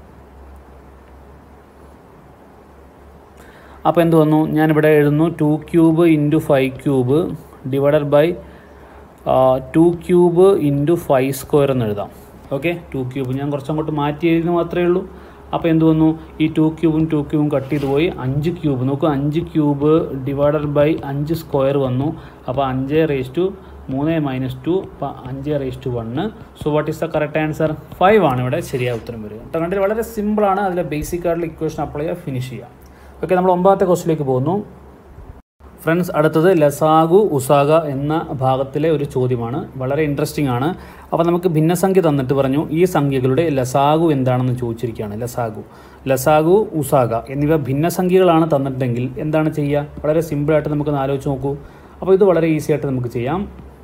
അപ്പോൾ എന്ത് വന്നു ഞാനിവിടെ എഴുതുന്നു two cube into five cube divided by two cube into five square എന്ന് എഴുതാം ഓക്കെ ടു ക്യൂബ് ഞാൻ കുറച്ചങ്ങോട്ട് മാറ്റി എഴുതുന്നു മാത്രമേ ഉള്ളൂ അപ്പോൾ എന്ത് വന്നു ഈ ടു ക്യൂബും ടു ക്യൂബും കട്ട് ചെയ്ത് പോയി അഞ്ച് ക്യൂബ് നോക്കൂ അഞ്ച് ക്യൂബ് ഡിവൈഡഡ് ബൈ അഞ്ച് സ്ക്വയർ വന്നു അപ്പോൾ അഞ്ച് റേസ് ടു മൂന്ന് മൈനസ് ടു അപ്പോൾ അഞ്ച് raise to one so what is the correct answer five ആണ് ഇവിടെ ശരിയായ ഉത്തരം വരിക കേട്ടോ കണ്ടിട്ട് വളരെ സിമ്പിളാണ് അതിലെ ബേസിക് ആയിട്ടുള്ള ഇക്വേഷൻ അപ്ലൈ ചെയ്യുക ഫിനിഷ് ചെയ്യുക ഓക്കെ നമ്മൾ ഒമ്പതാമത്തെ ക്വസ്റ്റിലേക്ക് പോകുന്നു ഫ്രണ്ട്സ് അടുത്തത് ലസാഗു ഉസാഗ എന്ന ഭാഗത്തിലെ ഒരു ചോദ്യമാണ് വളരെ ഇൻട്രസ്റ്റിംഗ് ആണ് അപ്പോൾ നമുക്ക് ഭിന്നസംഖ്യ തന്നിട്ട് പറഞ്ഞു ഈ സംഖ്യകളുടെ ലസാഗു എന്താണെന്ന് ചോദിച്ചിരിക്കുകയാണ് ലസാഗു ലസാഗു ഉസാഗ എന്നിവ ഭിന്നസംഖ്യകളാണ് തന്നിട്ടുണ്ടെങ്കിൽ എന്താണ് ചെയ്യുക വളരെ സിമ്പിളായിട്ട് നമുക്കൊന്ന് ആലോചിച്ച് നോക്കൂ അപ്പോൾ ഇത് വളരെ ഈസി ആയിട്ട് നമുക്ക് ചെയ്യാം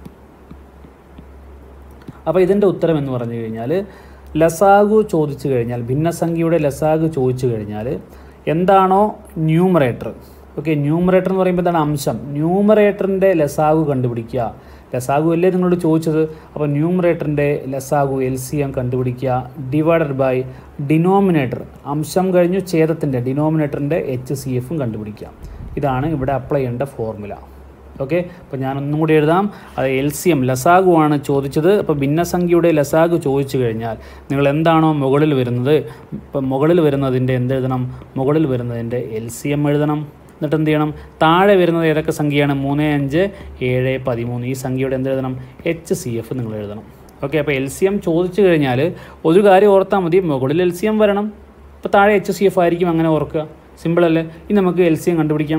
അപ്പോൾ ഇതിൻ്റെ ഉത്തരം എന്ന് പറഞ്ഞു കഴിഞ്ഞാൽ ലസാഗു ചോദിച്ചു കഴിഞ്ഞാൽ ഭിന്നസംഖ്യയുടെ ലസാഗു ചോദിച്ചു കഴിഞ്ഞാൽ എന്താണോ ന്യൂമറേറ്റർ ഓക്കെ ന്യൂമറേറ്റർ എന്ന് പറയുമ്പോൾ എന്താണ് അംശം ന്യൂമറേറ്ററിൻ്റെ ലസാഗു കണ്ടുപിടിക്കുക ലസാഗു അല്ലേ നിങ്ങളോട് ചോദിച്ചത് അപ്പോൾ ന്യൂമറേറ്ററിൻ്റെ ലസാഗു എൽ സി എം കണ്ടുപിടിക്കുക ഡിവൈഡഡ് ബൈ ഡിനോമിനേറ്റർ അംശം കഴിഞ്ഞു ഛേദത്തിൻ്റെ ഡിനോമിനേറ്ററിൻ്റെ എച്ച് സി എഫും കണ്ടുപിടിക്കുക ഇതാണ് ഇവിടെ അപ്ലൈ ചെയ്യേണ്ട ഫോർമുല ഓക്കെ അപ്പോൾ ഞാൻ ഒന്നും കൂടി എഴുതാം അത് എൽ സി എം ലസാഗു ആണ് ചോദിച്ചത് അപ്പോൾ ഭിന്നസംഖ്യയുടെ ലസാഗു ചോദിച്ചു കഴിഞ്ഞാൽ നിങ്ങൾ എന്താണോ മുകളിൽ വരുന്നത് ഇപ്പം മുകളിൽ വരുന്നതിൻ്റെ എന്ത് എഴുതണം മുകളിൽ വരുന്നതിൻ്റെ എൽ സി എം എഴുതണം എന്നിട്ട് എന്ത് ചെയ്യണം താഴെ വരുന്നത് ഏതൊക്കെ സംഖ്യയാണ് മൂന്ന് അഞ്ച് ഏഴ് പതിമൂന്ന് ഈ സംഖ്യയുടെ എന്ത് എഴുതണം എച്ച് സി എഫ് നിങ്ങൾ എഴുതണം ഓക്കെ അപ്പോൾ എൽ സി എം ചോദിച്ചു കഴിഞ്ഞാൽ ഒരു കാര്യം ഓർത്താൽ മതി മുകളിൽ എൽ സി എം വരണം ഇപ്പോൾ താഴെ എച്ച് സി എഫ് ആയിരിക്കും അങ്ങനെ ഓർക്കുക സിമ്പിളല്ലേ ഇനി നമുക്ക് എൽ സി എം കണ്ടുപിടിക്കാം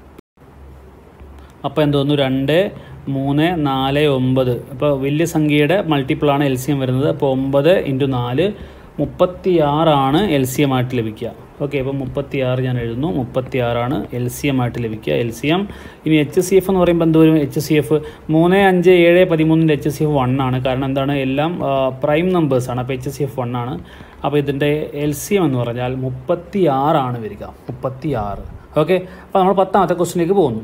അപ്പോൾ എന്തോന്നു രണ്ട് മൂന്ന് നാല് ഒമ്പത് അപ്പോൾ വലിയ സംഖ്യയുടെ മൾട്ടിപ്പിളാണ് എൽ സി എം വരുന്നത് അപ്പോൾ ഒമ്പത് ഇൻറ്റു നാല് മുപ്പത്തി ആറാണ് എൽ സി എം ആയിട്ട് ലഭിക്കുക ഓക്കെ അപ്പോൾ മുപ്പത്തി ആറ് ഞാൻ എഴുതുന്നു മുപ്പത്തി ആറാണ് എൽ സി എം ആയിട്ട് ലഭിക്കുക എൽ സി എം ഇനി എച്ച് സി എഫ് എന്ന് പറയുമ്പോൾ എന്ത് വരും എച്ച് സി എഫ് മൂന്ന് അഞ്ച് ഏഴ് പതിമൂന്നിൻ്റെ എച്ച് സി എഫ് വൺ ആണ് കാരണം എന്താണ് എല്ലാം പ്രൈം നമ്പേഴ്സാണ് അപ്പോൾ എച്ച് സി എഫ് വൺ ആണ് അപ്പോൾ ഇതിൻ്റെ എൽ സി എം എന്ന് പറഞ്ഞാൽ മുപ്പത്തി ആറാണ് വരിക മുപ്പത്തി ആറ് ഓക്കെ അപ്പോൾ നമ്മൾ പത്താമത്തെ ക്വസ്റ്റിലേക്ക് പോകുന്നു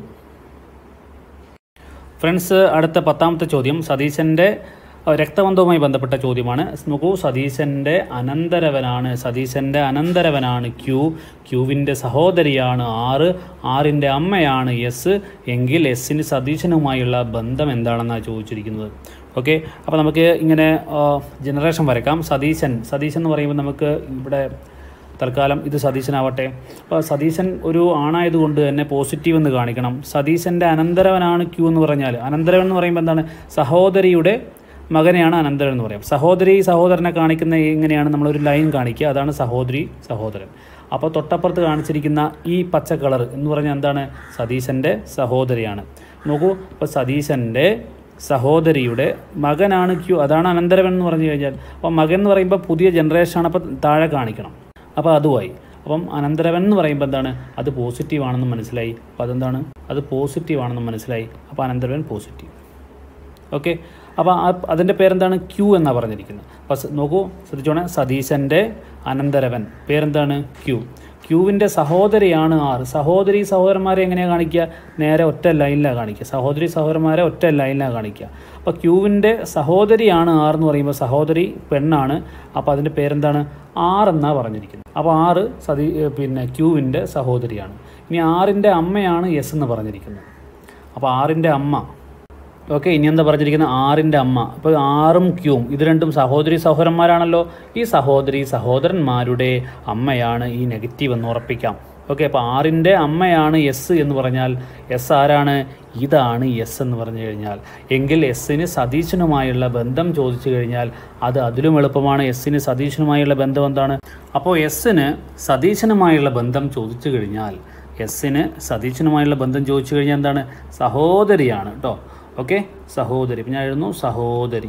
ഫ്രണ്ട്സ് അടുത്ത പത്താമത്തെ ചോദ്യം സതീശൻ്റെ അഹ് രക്തബന്ധവുമായി ബന്ധപ്പെട്ട ചോദ്യമാണ് നോക്കൂ സതീശൻ്റെ അനന്തരവനാണ് സതീശൻ്റെ അനന്തരവനാണ് ക്യൂ ക്യൂവിൻ്റെ സഹോദരിയാണ് ആറ് ആറിൻ്റെ അമ്മയാണ് എസ് എങ്കിൽ എസ്സിന് സതീശനുമായുള്ള ബന്ധം എന്താണെന്നാണ് ചോദിച്ചിരിക്കുന്നത് ഓക്കെ അപ്പോൾ നമുക്ക് ഇങ്ങനെ ജനറേഷൻ വരയ്ക്കാം സതീശൻ സതീശൻ എന്ന് പറയുമ്പോൾ നമുക്ക് ഇവിടെ തൽക്കാലം ഇത് സതീശനാവട്ടെ അപ്പോൾ സതീശൻ ഒരു ആണായതുകൊണ്ട് തന്നെ പോസിറ്റീവ് എന്ന് കാണിക്കണം സതീശൻ്റെ അനന്തരവനാണ് ക്യൂ എന്ന് പറഞ്ഞാൽ അനന്തരവൻ എന്ന് പറയുമ്പോൾ എന്താണ് സഹോദരിയുടെ മകനെയാണ് അനന്തരൻ എന്ന് പറയാം സഹോദരി സഹോദരനെ കാണിക്കുന്ന എങ്ങനെയാണ് നമ്മളൊരു ലൈൻ കാണിക്കുക അതാണ് സഹോദരി സഹോദരൻ അപ്പോൾ തൊട്ടപ്പുറത്ത് കാണിച്ചിരിക്കുന്ന ഈ പച്ച കളർ എന്ന് പറഞ്ഞാൽ എന്താണ് സതീശൻ്റെ സഹോദരിയാണ് നോക്കൂ അപ്പോൾ സതീശൻ്റെ സഹോദരിയുടെ മകനാണ് ക്യൂ അതാണ് അനന്തരവൻ എന്ന് പറഞ്ഞു കഴിഞ്ഞാൽ അപ്പോൾ മകൻ എന്ന് പറയുമ്പോൾ പുതിയ ജനറേഷനാണ് അപ്പോൾ താഴെ കാണിക്കണം അപ്പോൾ അതുമായി അപ്പം അനന്തരവൻ എന്ന് പറയുമ്പോൾ എന്താണ് അത് പോസിറ്റീവ് ആണെന്ന് മനസ്സിലായി അപ്പോൾ അതെന്താണ് അത് പോസിറ്റീവ് ആണെന്ന് മനസ്സിലായി അപ്പോൾ അനന്തരവൻ പോസിറ്റീവ് ഓക്കെ അപ്പോൾ ആ അതിൻ്റെ പേരെന്താണ് ക്യൂ എന്നാണ് പറഞ്ഞിരിക്കുന്നത് അപ്പോൾ സ- നോക്കൂ ശ്രദ്ധിച്ചോണേ സതീശൻ്റെ അനന്തരവൻ പേരെന്താണ് ക്യൂ ക്യൂവിൻ്റെ സഹോദരിയാണ് ആറ് സഹോദരി സഹോദരന്മാരെ എങ്ങനെയാണ് കാണിക്കുക നേരെ ഒറ്റ ലൈനിലാണ് കാണിക്കുക സഹോദരി സഹോദരന്മാരെ ഒറ്റ ലൈനിലാണ് കാണിക്കുക അപ്പോൾ ക്യൂവിൻ്റെ സഹോദരിയാണ് ആറ് എന്ന് പറയുമ്പോൾ സഹോദരി പെണ്ണാണ് അപ്പോൾ അതിൻ്റെ പേരെന്താണ് ആറ് എന്നാണ് പറഞ്ഞിരിക്കുന്നത് അപ്പോൾ ആറ് സതി ഏ, പിന്നെ ക്യൂവിൻ്റെ സഹോദരിയാണ് ഇനി ആറിൻ്റെ അമ്മയാണ് എസ് എന്ന് പറഞ്ഞിരിക്കുന്നത് അപ്പോൾ ആറിൻ്റെ അമ്മ ഓക്കെ ഇനി എന്താ പറഞ്ഞിരിക്കുന്നത് ആറിൻ്റെ അമ്മ അപ്പോൾ ആറും ക്യൂവും ഇത് രണ്ടും സഹോദരി സഹോദരന്മാരാണല്ലോ ഈ സഹോദരി സഹോദരന്മാരുടെ അമ്മയാണ് ഈ നെഗറ്റീവ് എന്ന് ഉറപ്പിക്കാം ഓക്കെ അപ്പോൾ ആറിൻ്റെ അമ്മയാണ് എസ് എന്ന് പറഞ്ഞാൽ എസ് ആരാണ് ഇതാണ് എസ് എന്ന് പറഞ്ഞു കഴിഞ്ഞാൽ എങ്കിൽ എസ്സിന് സതീശനുമായുള്ള ബന്ധം ചോദിച്ചു കഴിഞ്ഞാൽ അത് അതിലും എളുപ്പമാണ് എസ്സിന് സതീശനുമായുള്ള ബന്ധം എന്താണ് അപ്പോൾ എസ്സിന് സതീശനുമായുള്ള ബന്ധം ചോദിച്ചു കഴിഞ്ഞാൽ എസ്സിന് സതീശനുമായുള്ള ബന്ധം ചോദിച്ചു കഴിഞ്ഞാൽ എന്താണ് സഹോദരിയാണ് കേട്ടോ ഓക്കെ സഹോദരി ഇപ്പം ഞാൻ എഴുതുന്നു സഹോദരി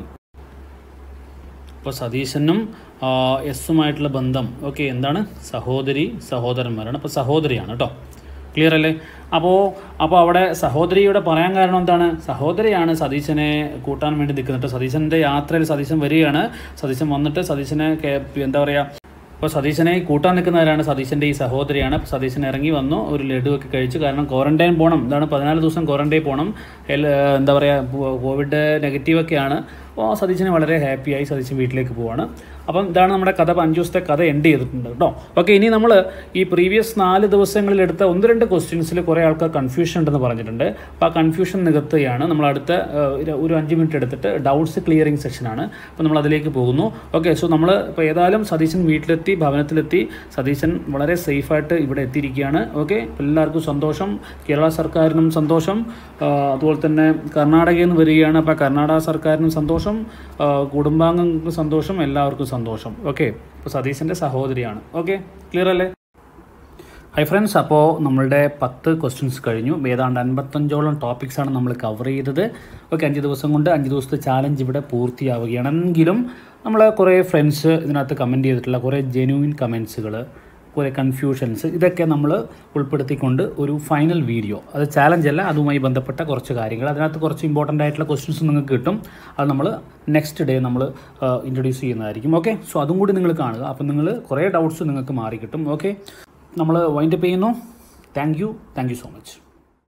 അപ്പോൾ സതീശനും ആ, എസ്സുമായിട്ടുള്ള ബന്ധം ഓക്കെ എന്താണ് സഹോദരി സഹോദരന്മാരാണ് അപ്പോൾ സഹോദരിയാണ് കേട്ടോ ക്ലിയർ അല്ലേ അപ്പോൾ അപ്പോൾ അവിടെ സഹോദരിയുടെ പറയാൻ കാരണം എന്താണ് സഹോദരിയാണ് സതീശനെ കൂട്ടാൻ വേണ്ടി നിൽക്കുന്നുണ്ട് സതീശൻ്റെ യാത്രയിൽ സതീശൻ വരികയാണ് സതീശൻ വന്നിട്ട് സതീശനെ കേ- എന്താ പറയുക അപ്പോൾ സതീശനെ കൂട്ടാൻ നിൽക്കുന്നവരാണ് സതീശൻ്റെ ഈ സഹോദരിയാണ് അപ്പോൾ സതീശൻ ഇറങ്ങി വന്നു ഒരു ലഡുവൊക്കെ കഴിച്ചു കാരണം ക്വാറന്റൈൻ പോകണം എന്താണ് പതിനാല് ദിവസം ക്വാറന്റൈൻ പോകണം എൽ- എന്താ പറയുക കോവിഡ് നെഗറ്റീവൊക്കെയാണ് അപ്പോൾ സതീശന് വളരെ ഹാപ്പിയായി സതീശൻ വീട്ടിലേക്ക് പോവാണ് അപ്പം ഇതാണ് നമ്മുടെ കഥ അപ്പോൾ അഞ്ച് ദിവസത്തെ കഥ എൻഡ് ചെയ്തിട്ടുണ്ട് കേട്ടോ ഓക്കെ ഇനി നമ്മൾ ഈ പ്രീവിയസ് നാല് ദിവസങ്ങളിൽ എടുത്ത ഒന്ന് രണ്ട് ക്വസ്റ്റ്യൻസിൽ കുറേ ആൾക്കാർ കൺഫ്യൂഷൻ ഉണ്ടെന്ന് പറഞ്ഞിട്ടുണ്ട് അപ്പോൾ ആ കൺഫ്യൂഷൻ നികത്തുകയാണ് നമ്മൾ അടുത്ത ഏഹ്, ഒരു- ഒരു അഞ്ച് മിനിറ്റ് എടുത്തിട്ട് ഡൗട്ട്സ് ക്ലിയറിംഗ് സെക്ഷനാണ് അപ്പോൾ നമ്മൾ അതിലേക്ക് പോകുന്നു ഓക്കെ സോ നമ്മൾ ഇപ്പോൾ ഏതായാലും സതീശൻ വീട്ടിലെത്തി ഭവനത്തിലെത്തി സതീശൻ വളരെ സേഫായിട്ട് ഇവിടെ എത്തിയിരിക്കുകയാണ് ഓക്കെ എല്ലാവർക്കും സന്തോഷം കേരള സർക്കാരിനും സന്തോഷം ആ, അതുപോലെ തന്നെ കർണാടകയിൽ നിന്ന് വരികയാണ് അപ്പോൾ കർണാടക സർക്കാരിനും സന്തോഷം ആ, കുടുംബാംഗങ്ങൾക്ക് സന്തോഷം എല്ലാവർക്കും സന്തോഷം ഓക്കെ അപ്പോൾ സതീശൻ്റെ സഹോദരിയാണ് ഓക്കെ ക്ലിയർ അല്ലേ ഹൈ ഫ്രണ്ട്സ് അപ്പോൾ നമ്മളുടെ പത്ത് ക്വസ്റ്റ്യൻസ് കഴിഞ്ഞു ഏതാണ്ട് അൻപത്തഞ്ചോളം ടോപ്പിക്സാണ് നമ്മൾ കവർ ചെയ്തത് ഓക്കെ അഞ്ച് ദിവസം കൊണ്ട് അഞ്ച് ദിവസത്തെ ചാലഞ്ച് ഇവിടെ പൂർത്തിയാവുകയാണെങ്കിലും നമ്മൾ കുറേ ഫ്രണ്ട്സ് ഇതിനകത്ത് കമൻറ്റ് ചെയ്തിട്ടുള്ള കുറേ ജെന്യൂൻ കമൻസുകൾ കുറേ കൺഫ്യൂഷൻസ് ഇതൊക്കെ നമ്മൾ ഉൾപ്പെടുത്തിക്കൊണ്ട് ഒരു ഫൈനൽ വീഡിയോ അത് ചാലഞ്ച് അല്ല അതുമായി ബന്ധപ്പെട്ട കുറച്ച് കാര്യങ്ങൾ അതിനകത്ത് കുറച്ച് ഇമ്പോർട്ടൻ്റ് ആയിട്ടുള്ള ക്വസ്റ്റ്യൻസ് നിങ്ങൾക്ക് കിട്ടും അത് നമ്മൾ നെക്സ്റ്റ് ഡേ നമ്മൾ ഇൻട്രൊഡ്യൂസ് ചെയ്യുന്നതായിരിക്കും ഓക്കെ സോ അതും കൂടി നിങ്ങൾ കാണുക അപ്പം നിങ്ങൾ കുറേ ഡൗട്ട്സ് നിങ്ങൾക്ക് മാറി കിട്ടും ഓക്കെ നമ്മൾ വൈൻഡപ്പ് ചെയ്യുന്നു thank you thank you so much